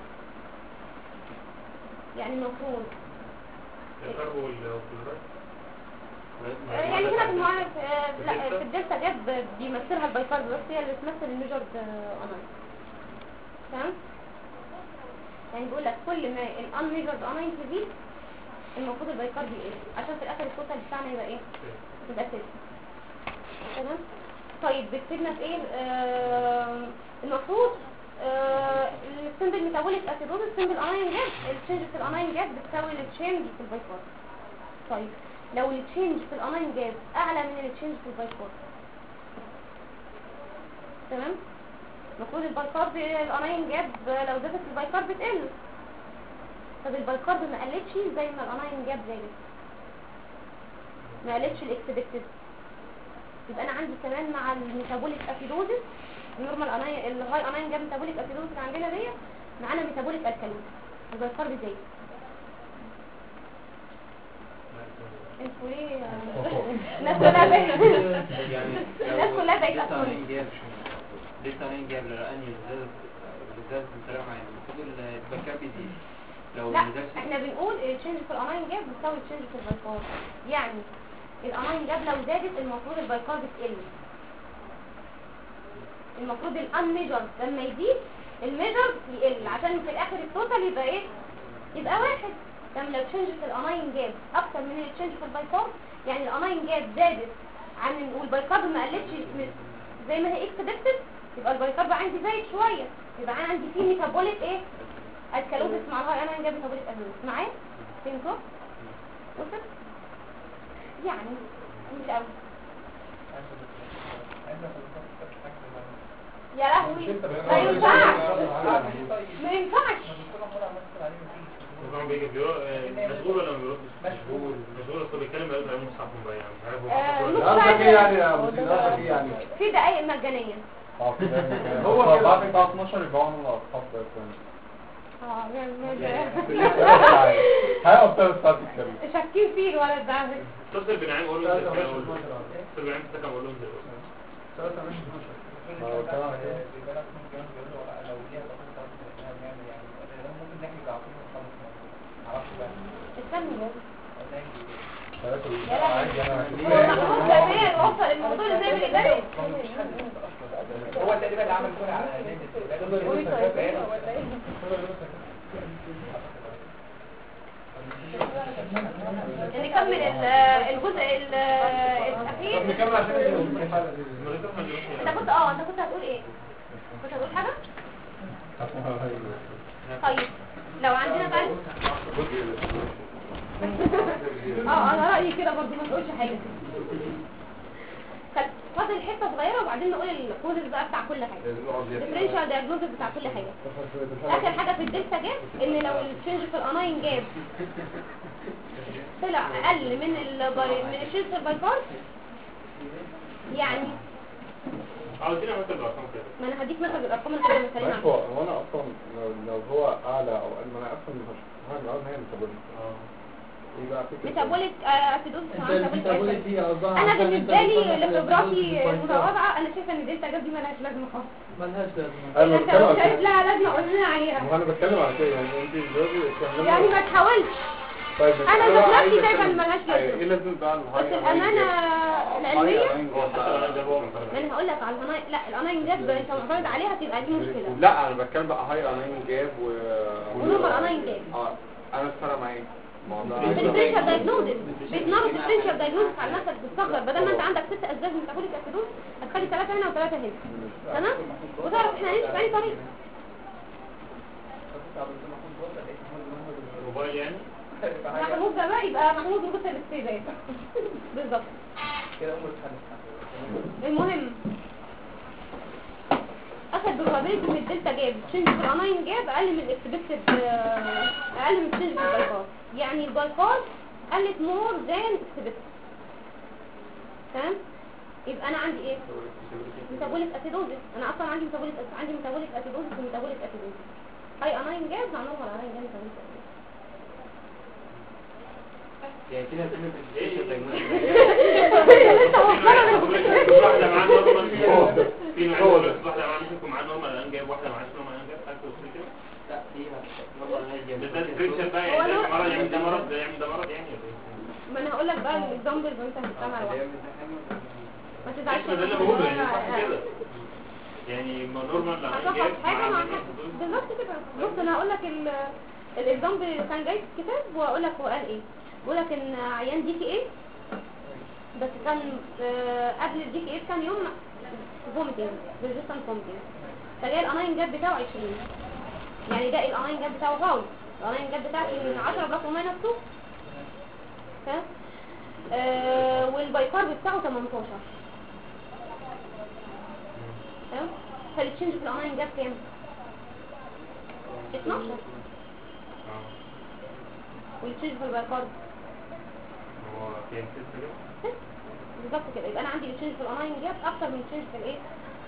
يعني المفروض الكرب والكلورات يعني هنا في المعارف آه، لا في الدلتا جاب بيمثلها البايكارد بس هي اللي بتمثل الميجرد اناين تمام يعني بيقول لك كل ما الانميجرد اناين تزيد المفروض البايكارد يقل عشان في الاخر التوتال بتاعنا يبقى ايه يبقى كده تمام طيب بتفيدنا في ايه آه المفروض آه السمبل ميتابوليك اسيدوز السمبل اناين جاب التشينج في الاناين جاب بتساوي التشينج في البايكارد طيب لو التشينج في الاناين جاب اعلى من التشينج في البايكارد تمام المفروض البايكارد الاناين جاب لو زادت البايكارد بتقل طب البايكارد ما قلتش زي ما الاناين جاب زادت ما قلتش الاكسبكتد يبقى انا عندي كمان مع الميتابوليك اسيدوزس النورمال اناين الهاي اناين جاب ميتابوليك اسيدوزس اللي عندنا ديت معانا ميتابوليك الكالوز يبقى الكارب زي انتوا ليه الناس كلها بقت الناس كلها بقت لسه أطفال. عاملين جاب لسه عاملين جاب لأني بالذات بالذات بطريقة معينة المفروض البكاب يزيد لو لا نزلت احنا بنقول التشينج في الاناين جاب بتساوي التشينج في البايكار يعني الاناين جاب لو زادت المفروض البايكار بتقل المفروض الان ميجر لما يزيد الميجر يقل عشان في الاخر التوتال يبقى ايه يبقى واحد لما لو تشينج في الاناين جاب اكتر من التشينج في البايكار يعني الاناين جاب زادت عن والبايكار ما قلتش من- زي ما هي اكسبكتد يبقى البايكار بقى عندي زايد شويه يبقى انا عندي فيه ميتابوليك ايه الكالوزس مع الهاي انا جاب ميتابوليك ازوز معايا فهمتوا وصل يعني مش قوي يا لهوي ما ينفعش ما ينفعش نظام بيجي بيرو- آه، مشغول ولا ما بيردش؟ مشغول. مشغول اصل بيتكلم بقاله عليهم صاحبهم بقى يعني مش عارف هو آه، حصل نص ولا ساعة قصدك ايه يعني يا ابو سيدي قصدك ايه يعني في دقايق مجانية اه كده هو هو كده. بعد الساعة 12 يبقى عملوا الأرقام ده كمان اه ما- هيقف ثلاث ساعات يتكلم ما- شاكين فيه الولد ده على فكرة. اتصل بنعيم اقول له لا، انزل لا، كده، مش اقول له 12. اتصل بنعيم في السكن اقول له انزل ثلاثة مش 12 اه، كمان كده. بيبقى لك ممكن يقول له لو ليها تفاصيل تعرف ان احنا بنعمل يعني ممكن نحجز على طول ونخلص معرفش بقى استنى بس ثلاثة يا لهوي. عادي انا هو المفروض تقريبا يوصل الموضوع ازاي بالإداري هو تقريبا اللي عمل كل على نكمل ال- الجزء ال- الأخير طب نكمل عشان نجي المريض ما عندوش انت كنت اه انت كنت هتقول ايه كنت هتقول حاجة طيب لو عندنا بقى اه انا رأيي كده برضه ما تقولش حاجة طب فاضل حتة صغيرة وبعدين نقول الكوزز بقى بتاع كل حاجة الديفرنشال دايجنوزس بتاع كل حاجة اخر حاجة في الدلتا جاب ان لو التشينج في الاناين جاب طلع اقل من الباي من الشيز في البايكار يعني عاوزين اعمل الارقام كده ما انا هديك مثلا الارقام اللي كنا بنتكلم ماشي عنها هو هو انا اصلا لو, لو هو اعلى او اقل ما انا اصلا مش هعمل اول هي ميتابوليك ايه بقى فكره ميتابوليك اسيدوز انت الميتابوليك دي قصدها انا عشان انت بالنسبه لي بتاخد لخبراتي الجلوكوز المتواضعه انا شايفه ان الدلتا جاب دي مالهاش لازمه خالص ملهاش لازمه انا انت بتكلم لو على شايف كده لها لازمه قول لنا عليها وانا بتكلم على كده يعني انت دلوقتي اتكلمنا يعني ما تحاولش طيب بس أنا ذات بقى نفسي عايز شايفة إن أتكلم- ملهاش لازمة. ايه لازم بقى بس الهاي الامانه العلميه حتى لو هو ما انا هقول لك على الاناين لا الاناين جاب انت معترض عليها تبقى دي مشكله لا انا بتكلم بقى هاي اناين جاب و ونورمال اناين جاب اه انا اتفرق معاك الموضوع الديفرنشال دايجنوزس بيتناقض الديفرنشال دايجنوزس على نفسك بتصغر بدل ما انت عندك ست اسباب ميتابوليك اسيدوز هتخلي ثلاثه هنا وثلاثه هنا تمام وتعرف احنا هنمشي في اي طريق موبايل يعني محمود ده بقى يبقى محمود رخصة الاستيزات بالظبط كده امور اتحلت المهم اخد probability من الدلتا جاب تشينج في الاناين جاب اقل من الاكسبكتد اقل من تشينج في البايكار يعني البايكار قلت مور ذان اكسبكتد تمام يبقى انا عندي ايه ميتابوليك اسيدوزس انا اصلا عندي ميتابوليك عندي ميتابوليك اسيدوزس وميتابوليك اسيدوزس هاي اناين جاب مع نورمال اناين جاب ميتابوليك اسيدوزس يعني كده بتعمل إيه؟ لسه موصله واحدة معاه نورمال في نوعين دول واحدة معاه ممكن معاه نورمال الان جايب واحدة معاه نورمال الان جايب حاجة توصل كده لا فيها مرة ناجية ده ده ديفرنشال بقى هو يعني ده أنا- مرض يعمل ده مرض ده يعمل ده مرض يعني ولا إيه؟ ما انا هقول لك بقى الاكزامبلز وانت هتسمع لوحدك ما تزعلش ده اللي بقوله يعني صح كده يعني ما نورمال الان هتاخد جايب حاجه مع مع ميتابوليك حاجه أسيدوز. بالظبط كده بص انا هقول لك الاكزامبل اللي كان جاي في الكتاب واقول لك هو قال ايه بيقول لك ان عيان دي كي ايه بس كان آه، قبل الدي كي ايه كان يوم فوميتنج ريزيستنت فوميتنج فجاي الاناين جاب بتاعه 20 يعني ده الاناين جاب بتاعه غاوي الاناين جاب بتاعتي من 10 بلس وماينس 2 تمام آه والبايكارب بتاعه 18 تمام فالتشينج في الاناين جاب كام 12 آه. والتشينج في البايكارب هو كان ستة كده بالظبط كده يبقى انا عندي التشينج في الاناين جاب اكتر من التشينج في الايه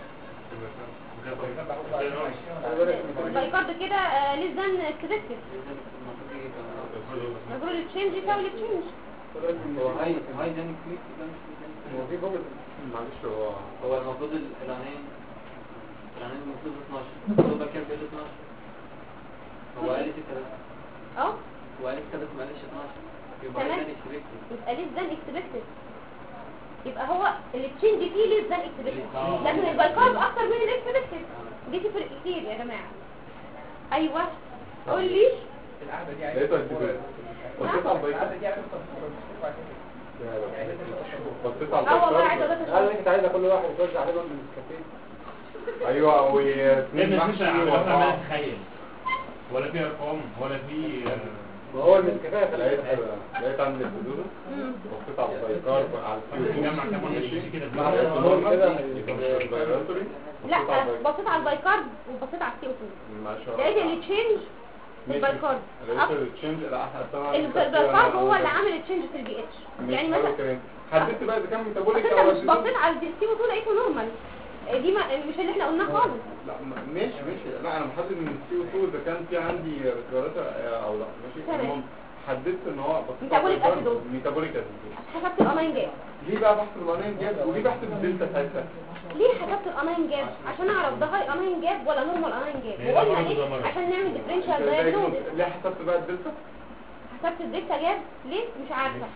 البايكارد كده ليس ذان اكسبكتد المفروض التشينج يساوي التشينج هو هاي هاي دايناميك كليك ده مش هو في جمله معلش هو هو المفروض العنين العنين المفروض 12 المفروض ده كام بيقول 12 هو قال لي 6 اه هو قال لي 6 ما قالش 12 يبقى تمام. هاي اكسبكتد يبقى ليس ذان اكسبكتد يبقى هو التشينج فيه ليس ذان اكسبكتد لكن البايكارد اكتر من الاكسبكتد دي تفرق كتير يا جماعه ايوه قول لي القعده دي لقيتها كده بصيت على البايكات القعده دي عايزه تفكر يعني لازم تفكر بصيت على اه والله عايزه البايكات اقول انا لك كنت عايزه كل واحد يوزع عليه برضه من الكافيه ايوه واثنين لان مش محشي عمال واربعه اتخيل ولا في ارقام ولا في ما هو النسكافيه في لقيت العيد لقيت عند الحدود بصيت على البايكار على الفيوتو جمع كام واحد ماشي يمشي كده مع بالظبط. الهرمون كده يبقى مش الفيراتوري لا بصيت على البايكارد وبصيت على السي او 2 ما شاء لقيت الله التشينج في البايكارد لقيت التشينج لا احنا طبعا البايكارد هو اللي عامل التشينج في البي اتش يعني مثلا حددت بقى اذا كان بس ميتابوليك انت او مش acidotic. بصيت على السي او 2 لقيته نورمال دي ما مش اللي احنا قلناه خالص لا م- ماشي ماشي لا انا محدد من السي او 2 اذا كان في عندي ريسبيراتور او لا ماشي تمام. المهم حددت ان هو بصيت Metabolic acidosis. ميتابوليك اسيدوز حسبت الاناين جاب ليه بقى بحسب الانين جاب وليه بحسب الدلتا ساعتها ليه حسبت الاناين جاب عشان اعرف ده هاي اناين جاب ولا نورمال اناين جاب هي وقلنا مرة وده ايه مرة. عشان نعمل ديفرنشال إزاي دايجنوزس كنت- ليه حسبت بقى الدلتا حسبت الدلتا جاب ليه مش عارفه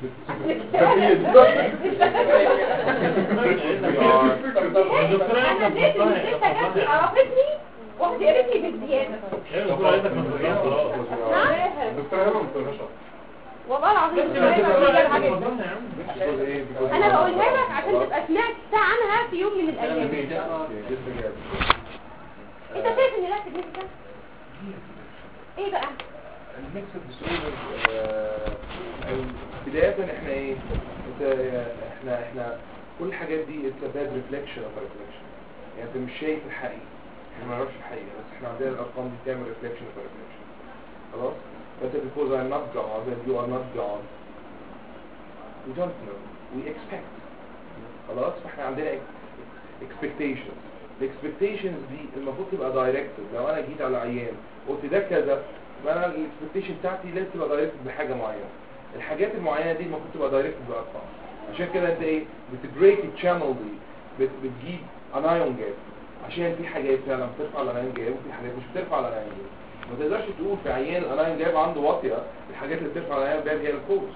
الدكتورة انا اديت ان الدلتا جاب دي عرفتني وقدرتني بالزياده ايه الدكتورة قالت لك مسؤولية خلاص نعم الدكتورة هبه ما بتقولهاش أصلاً. والله العظيم الدكتورة الدكتورة قالت هبة لك بتجيب حاجات. مسؤولية يا عم Because إيه؟ Because انا هو- بقولها لك عشان تبقى سمعت عنها في يوم من الايام ماشي. أوكي، دلتا جاب. انت شايف ان لا significant؟ ايه بقى الميكسد ديسوردر بداية احنا ايه انت احنا احنا كل الحاجات دي اتس باد ريفليكشن اوف ريفليكشن يعني انت مش شايف الحقيقة احنا ما نعرفش الحقيقة بس احنا عندنا الارقام دي بتعمل ريفليكشن اوف ريفليكشن خلاص but because I'm not God and you are not God we don't know we expect خلاص فاحنا عندنا expectations الاكسبكتيشنز دي المفروض تبقى دايركتد لو انا جيت على عيان قلت ده كذا ما انا الاكسبكتيشن بتاعتي لازم تبقى دايركتد بحاجه معينه الحاجات المعينه دي المفروض تبقى دايركتد بارقام عشان كده انت ايه بتبريك الشانل دي بت- بتجيب انايون جاب عشان في حاجات فعلا بترفع الانايون جاب وفي حاجات مش بترفع الانايون جاب ما تقدرش تقول في عيان الانايون جاب عنده واطيه الحاجات اللي بترفع الانايون جاب هي الكوز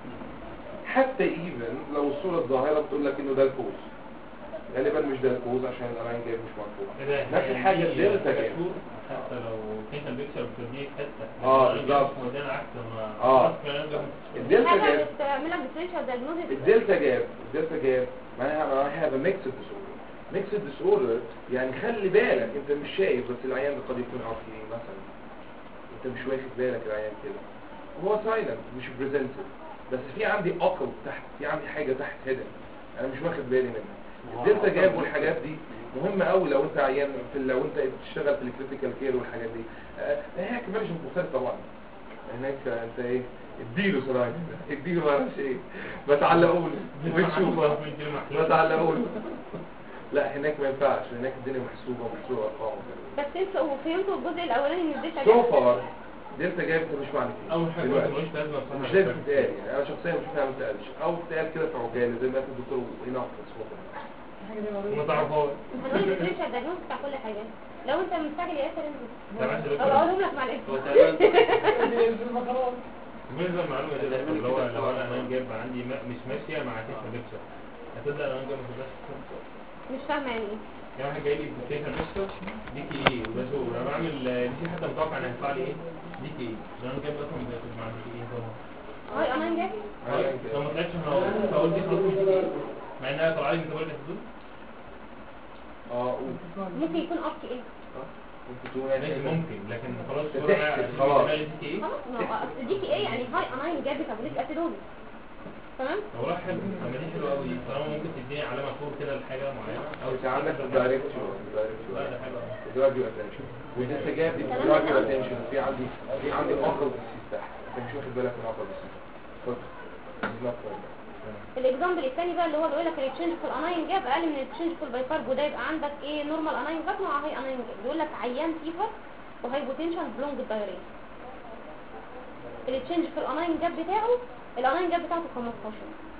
حتى ايفن لو الصوره الظاهره بتقول لك انه ده الكوز غالبا مش ده الكوز عشان الانايون جاب مش مرفوع إيه ده؟ نفس الحاجه دي الدلتا جاب كشكول، حتى لو كان البيكسر بتوديه في حته آه، لكن بالظبط. الراجل ودانا عكس ما آه. خلاص الكلام ده الدلتا حاجه جاب بتعمل لك differential diagnosis الدلتا جاب الدلتا جاب معناها I have a mixed disorder mixed disorder يعني خلي بالك انت مش شايف بس العيان ده قد يكون عارف ايه مثلا انت مش واخد بالك العيان كده هو سايلنت مش بريزنتد بس في عندي اقل تحت في عندي حاجه تحت هيدن انا مش واخد بالي منها الدلتا جاب والحاجات دي مهمه قوي لو انت عيان في لو انت بتشتغل في الكريتيكال كير والحاجات دي آه، هناك مانجمنت مختلف طبعا هناك انت ايه اديله سراج اديله ما اعرفش ايه ما تعلقوش بتشوف ما تعلقوش لا هناك ما ينفعش هناك الدنيا محسوبه ومحسوبه ارقام بس انتوا فهمتوا الجزء الاولاني من الدلتا سو جاب فار دلتا جاب انت مش معنى كده اول حاجه دلوقتي. ملوش لازمه بصراحه مش لازم تتقال يعني انا شخصيا مش فاهم ما تتقالش او تتقال كده في عجاله زي ما قال الدكتور ينقص وما تعرفهاش هنقول الديفرنشال diagnosis بتاع كل حاجه لو انت مستعجل يا ياسر تمام انزل يا او دكتور. اقولهم لك مع هو الاسم تقريبا بالنسبه للمعلومه دي يا دكتور، لو لو انا انا جايب عندي ما- مش ماشيه مع كيس بيكسر هتبدا انا جايب ما تبقاش مش فاهمه يعني ايه يعني واحد جاي لي بكيس بيكسر دي كي ايه وده شو انا بعمل دي في حد متوقع ان هيطلع لي ايه دي كي ايه لو انا جايب اصلا بياخد مع دي كي ايه طبعا هاي امان جاب لو ما طلعتش انا هقول- هقول دي خلاص مش دي كي مع انها طالعه لي ميتابوليك اسيدوز اه قول. ممكن يكون اب ايه اه ممكن تقول ماشي يعني ممكن لكن خلاص ده الصورة تحت، بقى- خلاص. دي كي ايه خلاص ما هو اصل دي كي ايه يعني هاي اناين جاب ميتابوليك اسيدوزيس تمام هو راح حلو طب ما دي حلوه قوي طالما ممكن تديني علامه فوق كده لحاجه معينه او انت عندك الدايركت شو الدايركت شو لا ده حلو قوي دراج يور اتنشن ودلتا جاب دي دراج يور اتنشن في عندي في عندي اقل بالسيس تحت انت مش واخد بالك من اقل بالسيس اتفضل It's not problem. الاكزامبل الثاني بقى اللي هو بيقول لك التشينج في الاناين جاب اقل من التشينج في البايكارب وده يبقى عندك ايه نورمال اناين جاب مع هاي اناين جاب بيقول لك عيان فيفر وهايبوتنشن بلونج دايريا التشينج في الاناين جاب بتاعه الاناين جاب بتاعته 15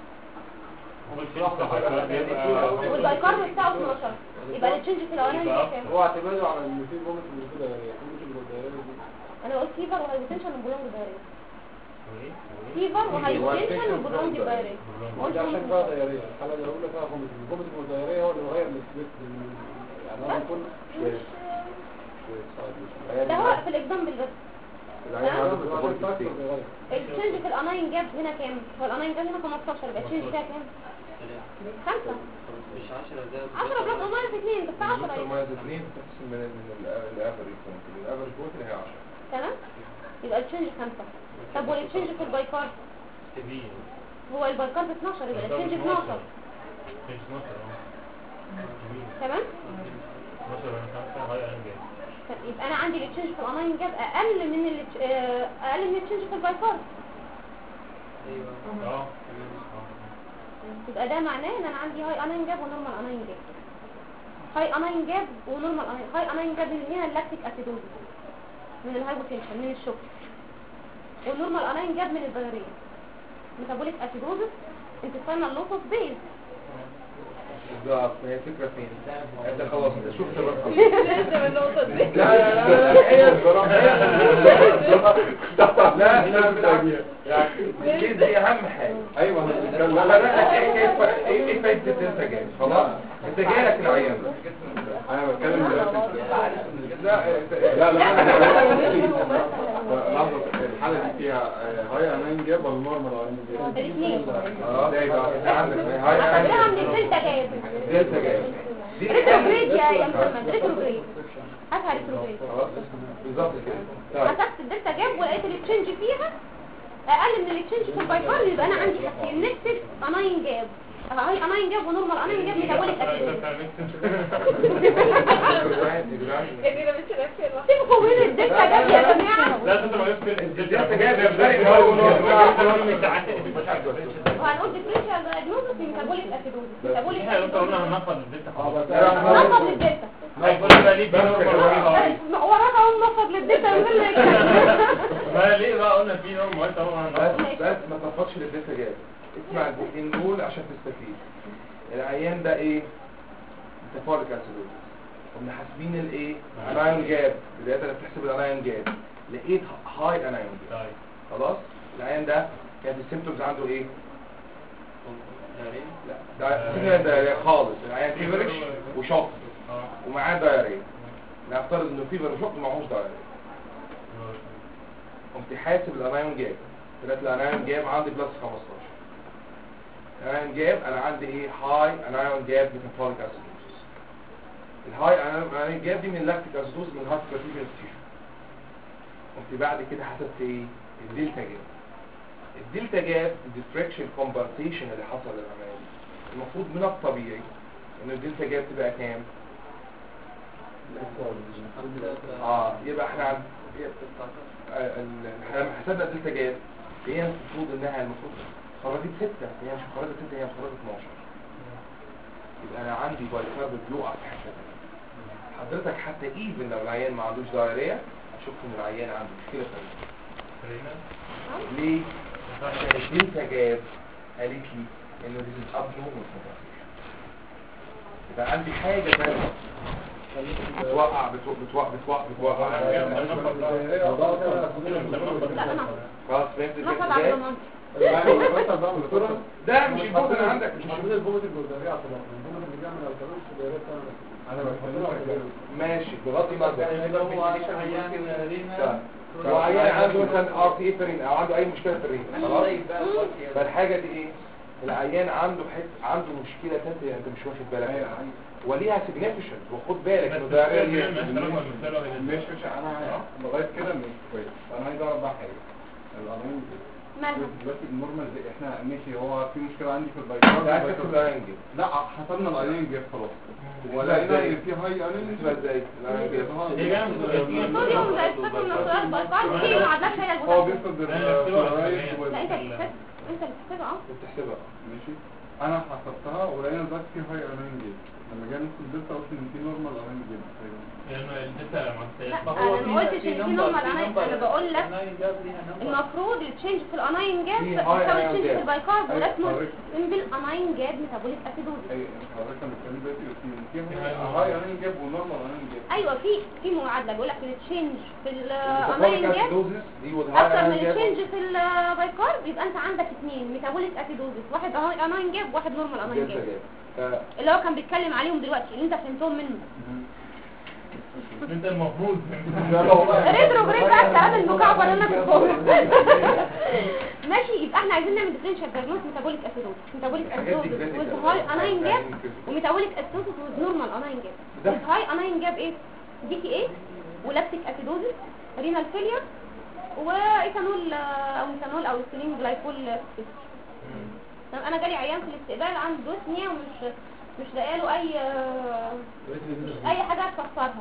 والبايكارب بتاعه 12 يبقى التشينج في الاناين جاب كام هو اعتماده على ان في بومت موجوده يعني بومت الدايره دي انا قلت فيفر وهايبوتنشن وبلونج دايريا فيفر وهايبوتنشن وبلونج دايريا ما دي عشان فيها دايريه الحاله اللي الاولى فيها بومت البومت الدايريه هو اللي بيغير من السبيت يعني هو بيكون شويه شويه صعب مش ده هو في الاكزامبل بس العيان عنده عشان metabolic فاكتور state. بيغير التشينج في الاناين جاب هنا كام هو الاناين جاب هنا 15 يبقى التشينج فيها كام خمسة مش 10 ده 10 بلس او ماينس 2 بس 10 النقطة يعني ماينس 2 بتقسم من من الافريج بوينت الافريج بوينت اللي هي 10 تمام يبقى التشينج 5 طب والتشينج في البايكارد هو البايكارد 12 يبقى التشينج 12 تمام طب يبقى انا عندي التشينج في الاناين جاب اقل من ال اقل من التشينج في البايكارد ايوه يبقى ده معناه ان انا عندي هاي اناين جاب ونورمال اناين جاب هاي اناين جاب ونورمال اناين هاي اناين جاب من هنا اللاكتيك اسيدوز من الهايبوتنشن من الشوك والنورمال اناين جاب من الدايريا ميتابوليك اسيدوزس انتستينال لوس اوف بيز بالظبط ما هي الفكرة فين؟ انت خلاص انت شفت الرقم لسه من النقطة دي لا لا لا لا هي الصراحة لا لا بالعكس يعني دي دي اهم حاجة ايوه انا بتكلم لا لا لا ايه كيف ايه ايه فايدة انت جاي خلاص انت جاي لك العيان ده انا بتكلم دلوقتي لا انت- لا لا انا لحظه الحاله دي فيها آه، هاي اناين جاب ولا نورمال اناين جاب الاثنين اه ده يبقى انت عندك هاي هتعملها من الدلتا جاب دلتا جاي دي ريتروجريد يا يا محمد ريتروجريد هاتها ريتروجريد خلاص بالظبط كده طيب حسبت الدلتا جاب ولقيت التشينج فيها اقل من التشينج في البايكار يبقى انا عندي حاجتين نكتب اناين جاب هاي اناين جاب ونورمال اناين جاب ميتابوليك اسيدوز كده مش نفس سيبكم من الدلتا جاب يا جماعه لا انت ما جبت الدلتا جاي بيفرق هو وهنقول ديفرنشال دايجنوستس ميتابوليك اسيدوز ميتابوليك احنا قلنا اسيدوز هننفض الدلتا اه بس نفض للدلتا هيقول لي بقى ليه في نورمال وراك اهو نفض للدلتا من غير ما يتكلم. ما ليه بقى قلنا في نورمال وانت هو بس هننفض بس ما تنفضش للدلتا جاي اسمع البقين دول عشان تستفيد العيان ده ايه ميتافوريك اسيدوز قمنا حاسبين الايه انايون جاب بدايه انا بتحسب الانايون جاب لقيت هاي انايون جاب طيب خلاص العيان ده كانت السيمبتومز عنده ايه لا ده سيجنال دايريا خالص العيان فيفرش وشوك اه ومعاه دايريا نفترض انه فيفر وشوك ومعهوش دايريا قمت حاسب الانايون جاب طلعت الانايون جاب عندي بلس 15 الانايون جاب انا عندي ايه هاي انايون جاب ميتافوريك اسيدوز الهاي انايون جاب دي من لاكتيك اسيدوز من هارت كاتيفيال تيشو قمت بعد كده حسبت ايه الدلتا جاب الدلتا جاب الديفريكشن كومبنسيشن اللي حصل للعمليه المفروض من الطبيعي ان الدلتا جاب تبقى كام اه يبقى احنا عند آه، ال- احنا لما حسبنا الدلتا جاب هي المفروض انها المفروض خرجت 6 هي مش خرجت 6 هي خرجت 12 يبقى انا عندي بايكارب بيقع في حته تانية. حضرتك حتى ايفن لو العيان ما عندوش دايريه شفت ان العيان عنده مشكله ثانيه ليه؟ عشان الدلتا جاب قالت لي انه this is abnormal compensation يبقى عندي حاجه ثانيه بتوقع بتوقع بتوقع بتوقع بتوقع لا انا خلاص فهمت نفض الفكره على ازاي؟ ضمانتي ده مش الجزء اللي عندك مش حاطين البومت الجزائرية على طبعا البومت اللي بيعمل الكالوريز الجزائرية بتعمل انا بتكلم ماشي بغض النظر هو عيان رينا لو عيان عنده مثلا ار تي في الرين او عنده اي مشكله في الرين خلاص طيب بقى الوقت يا فالحاجه دي ايه العيان عنده حت عنده مشكله ثانيه انت مش واخد بالك منها وليها سيجنيفيكانت وخد بالك انه ده مش مش انا لغايه كده مش كويس انا عايز اعرف بقى حاجه القانون مالها دلوقتي النورمال زي احنا ماشي هو في مشكله عندي في ده البايكار هتكتب العيان جه لا حسبنا القانون جاب خلاص ولا ولقينا ازاي ان في هاي بالنسبه قانون ازاي العيان جه الصوديوم زي الصوديوم من الصوديوم بايكارب دي معادلات هي هو البوتاسيوم بيفقد لا انت الكلورايد بتحس انت اللي بتحسبها اه وبتحسبها ماشي انا حسبتها ولقينا دلوقتي في هاي ارين جيم لما جينا نص الدلتا قلت ان في نورمال ارين جيم لانه الدلتا مع لا السياسة انا ما قلتش ان في نورمال اناين انا بقول لك المفروض التشينج في الاناين جاب في بتساوي high التشينج في ion gap. البايكارب وده اسمه correct. سمبل اناين جاب ميتابوليك اسيدوز اي حضرتك لما بتتكلم دلوقتي قلت ان في high هاي ارين جيم ونورمال ارين جيم ايوه في في معادله بيقول لك التشينج في الميتابوليك الاناين جاب اسيدوزيس دي اكتر والهاي من ايون جاب التشينج في البايكارب يبقى انت عندك اثنين ميتابوليك اسيدوزيس واحد اناين جاب وواحد نورمال اناين دلتا جاب جاب ف- اللي هو كان بيتكلم عليهم دلوقتي اللي انت فهمتهم منه انت المفروض لا والله. ريتروجريد بقى الكلام المكعب اللي انا كنت بقوله ماشي يبقى احنا عايزين نعمل ديفرنشال دايجنوز ميتابوليك اسيدوز ميتابوليك الحاجات دي اسيدوز clinical. وذ هاي اناين جاب clinical. وميتابوليك اسيدوز وذ نورمال اناين جاب ده- وذ هاي اناين جاب ايه دي كي ايه ولاكتيك اسيدوزيس رينال فيلير وايثانول آه، او ميثانول او ستيلين جلايكول تمام انا جالي عيان في الاستقبال عنده دوسنيا ومش مش لاقيه له اي آه، مش اي حاجه تكسرها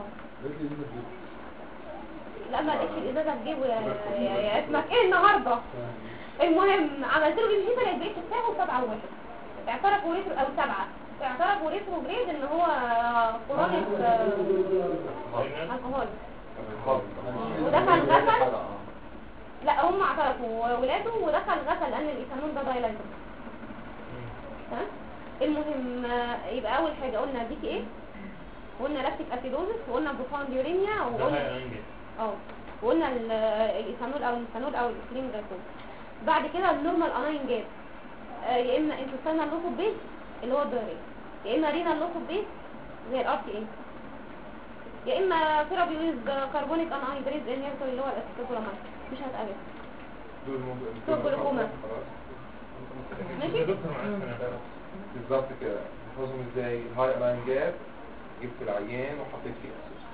لا ما لقيتش الازازه في جيبه يا يا- يا اسمك ايه النهارده المهم عملت له بالهيبر لقيت بقيت بتاعه سبعة وواحد اعترف وريترو او سبعة اعترف وريترو جريد ان هو كورونيك الكحول ودخل غسل لا هم اعترفوا ولاده ودخل غسل لان الايثانول ده دايلايزر تمام المهم آه، يبقى اول حاجه قلنا دي ايه وقلنا لاكتيك اسيدوزس وقلنا بروفاوند يورينيا ده وقلنا هاي انجل اه وقلنا ال- الايثانول او الميثانول او الاثيلين جلايكول بعد كده النورمال اناين جاب آه، يا اما انتستينال لوكو بيس اللي هو الدايريه يا اما رينال لوكو بيس زي الار تي اي يا اما ثيرابي ويز كربونيك انهيدريز انهيبيتور اللي هو الاسيتوكولامين مش هتقابل دول موجود- دول كلهم. خلاص. ماشي يا دكتور معلش بالظبط كده نحفظهم ازاي الهاي الاين جاب جبت العيان وحطيت فيه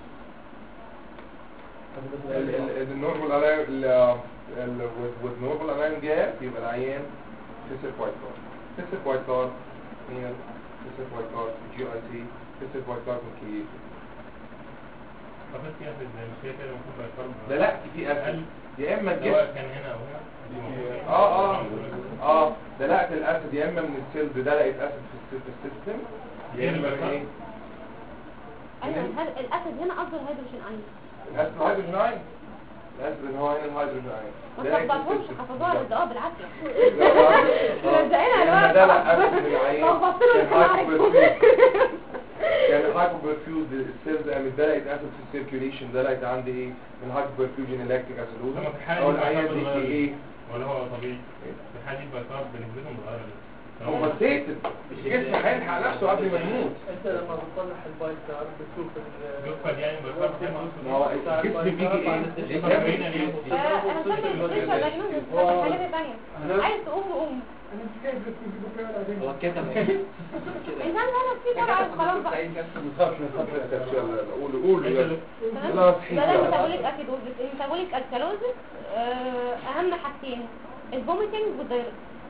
اسيد النورمال الاين والنورمال الاين جاب يبقى العيان كسر وايت كارد كسر وايت كارد مين كسر وايت كارد جي اي سي كسر وايت كارد من كيف فقط فيها في مش هي كده المفروض بقى الكرب لا لا في اسيد يا اما سواء الجسم كان هنا او هنا دي المفروض. اه اه اه دلقت الاسيد يا اما من السيلز دلقت اسيد في السي- في السيستم يا اما من ايه ايوه الهد- الاسيد هنا قصده الهيدروجين ايون الاسيد الهيدروجين اين الاسيد اللي هو هنا الهيدروجين اين ما دلقت تلخبطهمش السيستم. حفظوها الدقاء بالعافيه لا، مبدئيا لما الوقت دلق اسيد العين لخبطت له كان الكلام hyperperfused. كان هايبوبرفيوز السيلز قامت دلقت اسيد في السيركيوليشن دلقت عندي ايه من هايبوبرفيوجن اللاكتيك اسيدوز لما في الحالة او دي العيان البايكارب دي بيتغير ايه ولا هو طبيعي في الحالة دي البايكارب بنسبته متغيرة هو بسيتد الجسم هيلحق نفسه قبل ما يموت انت لما بتصلح البايك تعرف بتشوف ال- يقبل يعني البايكارب ما هو الجسم بيجي ايه الجسم آه، انا سامع الديفرنشال دايجنوز بس حاجه ثانيه عايز تقوم قوم هو كتب انسان انا في طبعا خلاص بقى ما تخافش ما تخافش يلا يلا قولوا قولوا يلا تمام لا صحيح ده ده لا. ميتابوليك اسيدوزس الميتابوليك الكالوزس آه، اهم حاجتين الفوميتنج والدايركت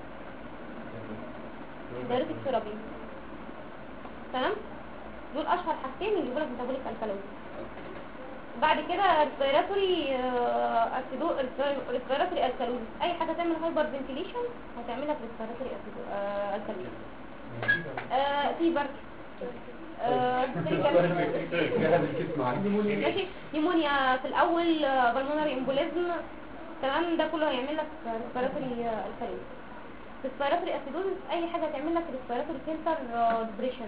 دايركت ثيرابي تمام دول اشهر حاجتين يجيبوا لك ميتابوليك الكالوزس بعد كده ريسبيراتوري اسيدو ريسبيراتوري الكالوزس اي حاجه تعمل هايبر فنتيليشن هتعمل لك ريسبيراتوري الكالوزس آه فيبر آه جهز الجسم عندي ماشي نيمونيا في الاول بالمونري امبوليزم تمام ده كله هيعمل لك ريسبيراتوري الكالوز ريسبيراتوري اسيدوزس اي حاجه تعمل لك ريسبيراتوري سنتر ديبريشن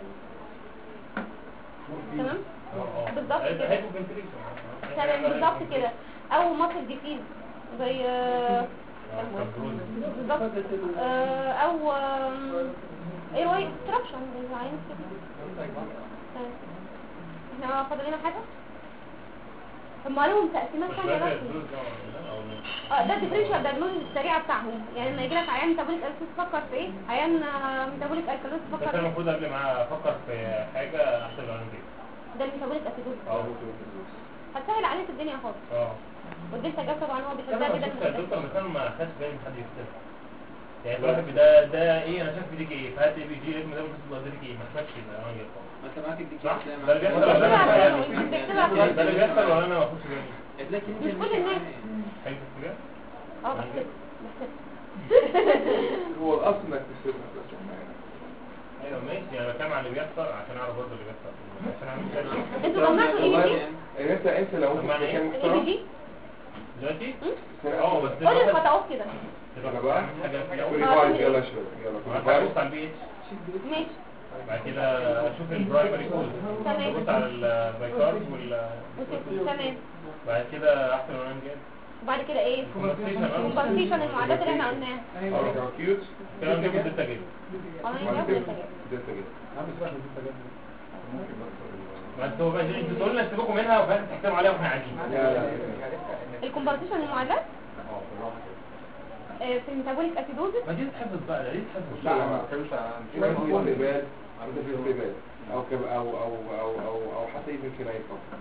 تمام بالظبط كده تمام بالظبط كده او ماسل ديفيز زي آه، بالظبط آه، او اي واي اكستراكشن زي عين كده تمام. احنا فاضل لنا حاجه هم لهم تقسيمات ثانيه بس اه ده الديفرنشال دايجنوستس السريعه بتاعهم يعني لما يجي لك عيان ميتابوليك الكالوز تفكر في ايه عيان آه، ميتابوليك الكالوز بس تفكر انا في إيه؟ المفروض قبل ما افكر في حاجة احسب العناصر ده الميتابوليك اسيدوز اه هتسهل عليك الدنيا خالص اه والدلتا جاب طبعا هو بيحبها انا جدا شفت الدكتور مثلا ما خدش بالي من حد يكتب يعني كل واحد ده ده ايه انا شايف ديك ايه فهات اي بي جي اسم ده ممكن ديك ايه ما خدش العناصر خالص ما انت معاك الديك صح هتلاقي ده اللي معاك- بيحصل ولا بتكتبها انا في العنوان، بتكتبها في ده اللي بيحصل ولا انا ما باخدش بالي هتلاقي مش كل الناس حاجة كده اه بحسب بحسب هو الاصل انك تكتبها بس ايوه ماشي انا بتكلم عن اللي بيحصل عشان اعرف برضه اللي بيحصل عشان اعمل كده انتوا جمعتوا ايه دي؟ يعني انت انت لو انت طب معنى كان ايه؟ ايه دي؟ دلوقتي م? اه بس قولي الواحد- الخطوات كده انا بقى حاجه في الاول ريفايز يلا شباب يلا بعد كده ريفايز ابص على البي اتش ماشي بعد كده اشوف البرايمري كود تمام. ابص على البايكارز وال وت- تمام بعد كده احسن وانا جاي وبعد كده ايه؟ كومبنسيشن المعادلات اللي احنا قلناها اه كيوت الكلام ده كنت جاي اه وبعد نجاوب كده الحاجات. دلتا جدا عم سلاح من ستة جنيه ممكن بس ما انتوا بقى انتوا تقولوا لنا سيبكم منها وبقى تحكموا عليها واحنا قاعدين لا لا الكومبنسيشن المعادلات اه بالراحة كده. آه، في الميتابوليك اسيدوزس ما دي تحفظ بقى ليه تحفظ لا ما بتكلمش عن في ناس في استقبال عندها في استقبال او كب او او او او او حتى يمكن كناية فقط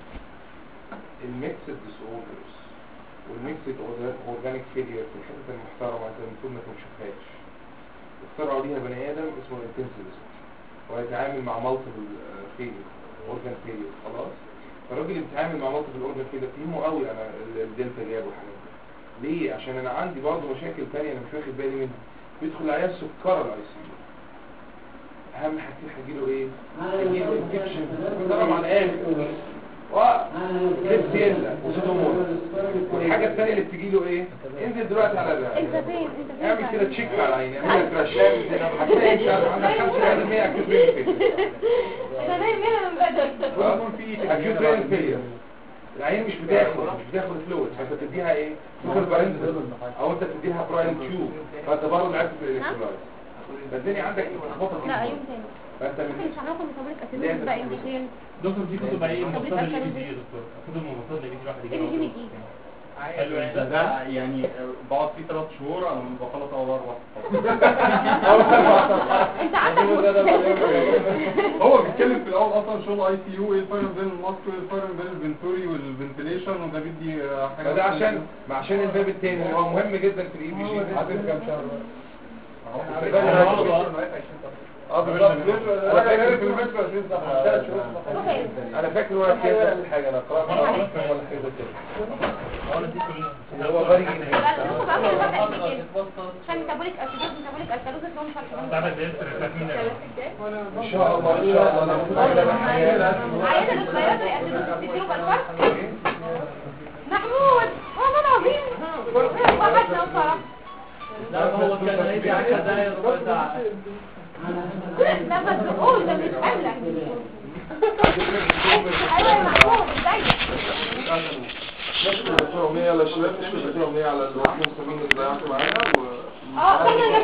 الميكسد ديس اوردرز والميكسد اورجانيك فيلير في الحته المحترمه انت المفروض ما تشوفهاش اخترعوا ليها بني ادم اسمه الانتنسيفست ويتعامل مع مالتيبل فيلير اورجان فيلير خلاص فالراجل اللي بيتعامل مع مالتيبل اورجان فيلير فهمه قوي انا ال- الدلتا جاب والحاجات دي ليه عشان انا عندي برضه مشاكل تانية انا مش واخد بالي منها بيدخل عليها السكر الاي سي اهم حاجتين هيجيله ايه هيجيله انفكشن ضرب على الاخر وكبسيلا وسيتومول والحاجه الثانيه اللي بتجيله ايه انزل دلوقتي على انت الرئه فين انت فين اعمل كده تشيك على العين اعمل لك رش هتلاقي انت عندك 95% اكيد برين انا نايم هنا من بدري اكيد برين فيلير العين مش بتاخد مش بتاخد فلويد فانت تديها ايه سوبر بارنتال او انت تديها براين تيوب فانت برضه لعبت في الالكترولايت فالدنيا عندك متلخبطه لا جدا يوم تاني فانت ممكن من مش هناخد ميتابوليك اسيدوزس بقى انديكين دكتور دي كتب ايه طب المفروض ليه اللي بقى يجي يا دكتور كتب المفروض اللي يجي واحد ايه اللي يجي يجي حلو يعني ده ده يعني بقعد فيه ثلاث شهور انا بخلص اول اربع انت عندك هو بيتكلم في الاول اصلا شغل اي سي يو ايه الفرق بين الماسك وايه الفرق بين الفنتوري والفنتليشن وده بيدي آه، حاجه فده عشان ما عشان الباب التاني اللي هو مهم جدا في الاي بي جي عدد كام شهر اه بالظبط انا فاكر في المترو 20 صفحه ثلاث شهور انا فاكر وانا كده نفس الحاجه انا قرات ولا حاجه زي كده اه دي كلها هو غريب يبقى جدا نشوف بقى كده بقى انديكين عشان ميتابوليك اسيدوزس ميتابوليك اسيدوزس لهم فرق تعمل زي التركات ان شاء الله ان شاء الله انا متاكد ان عيادة الفيروس اسيدوزس بتديله بالفرق محمود والله العظيم فرحتنا بصراحة لا هو كان هيدي على هدايا ربع ساعة لا ما تقول ده مش قابلك ايوه يا محمود ازيك نشكر الدكتور أمنية على الشباب نشكر الدكتور أمنية على الوقت المستمين اللي ضيعته معانا و... اه استنى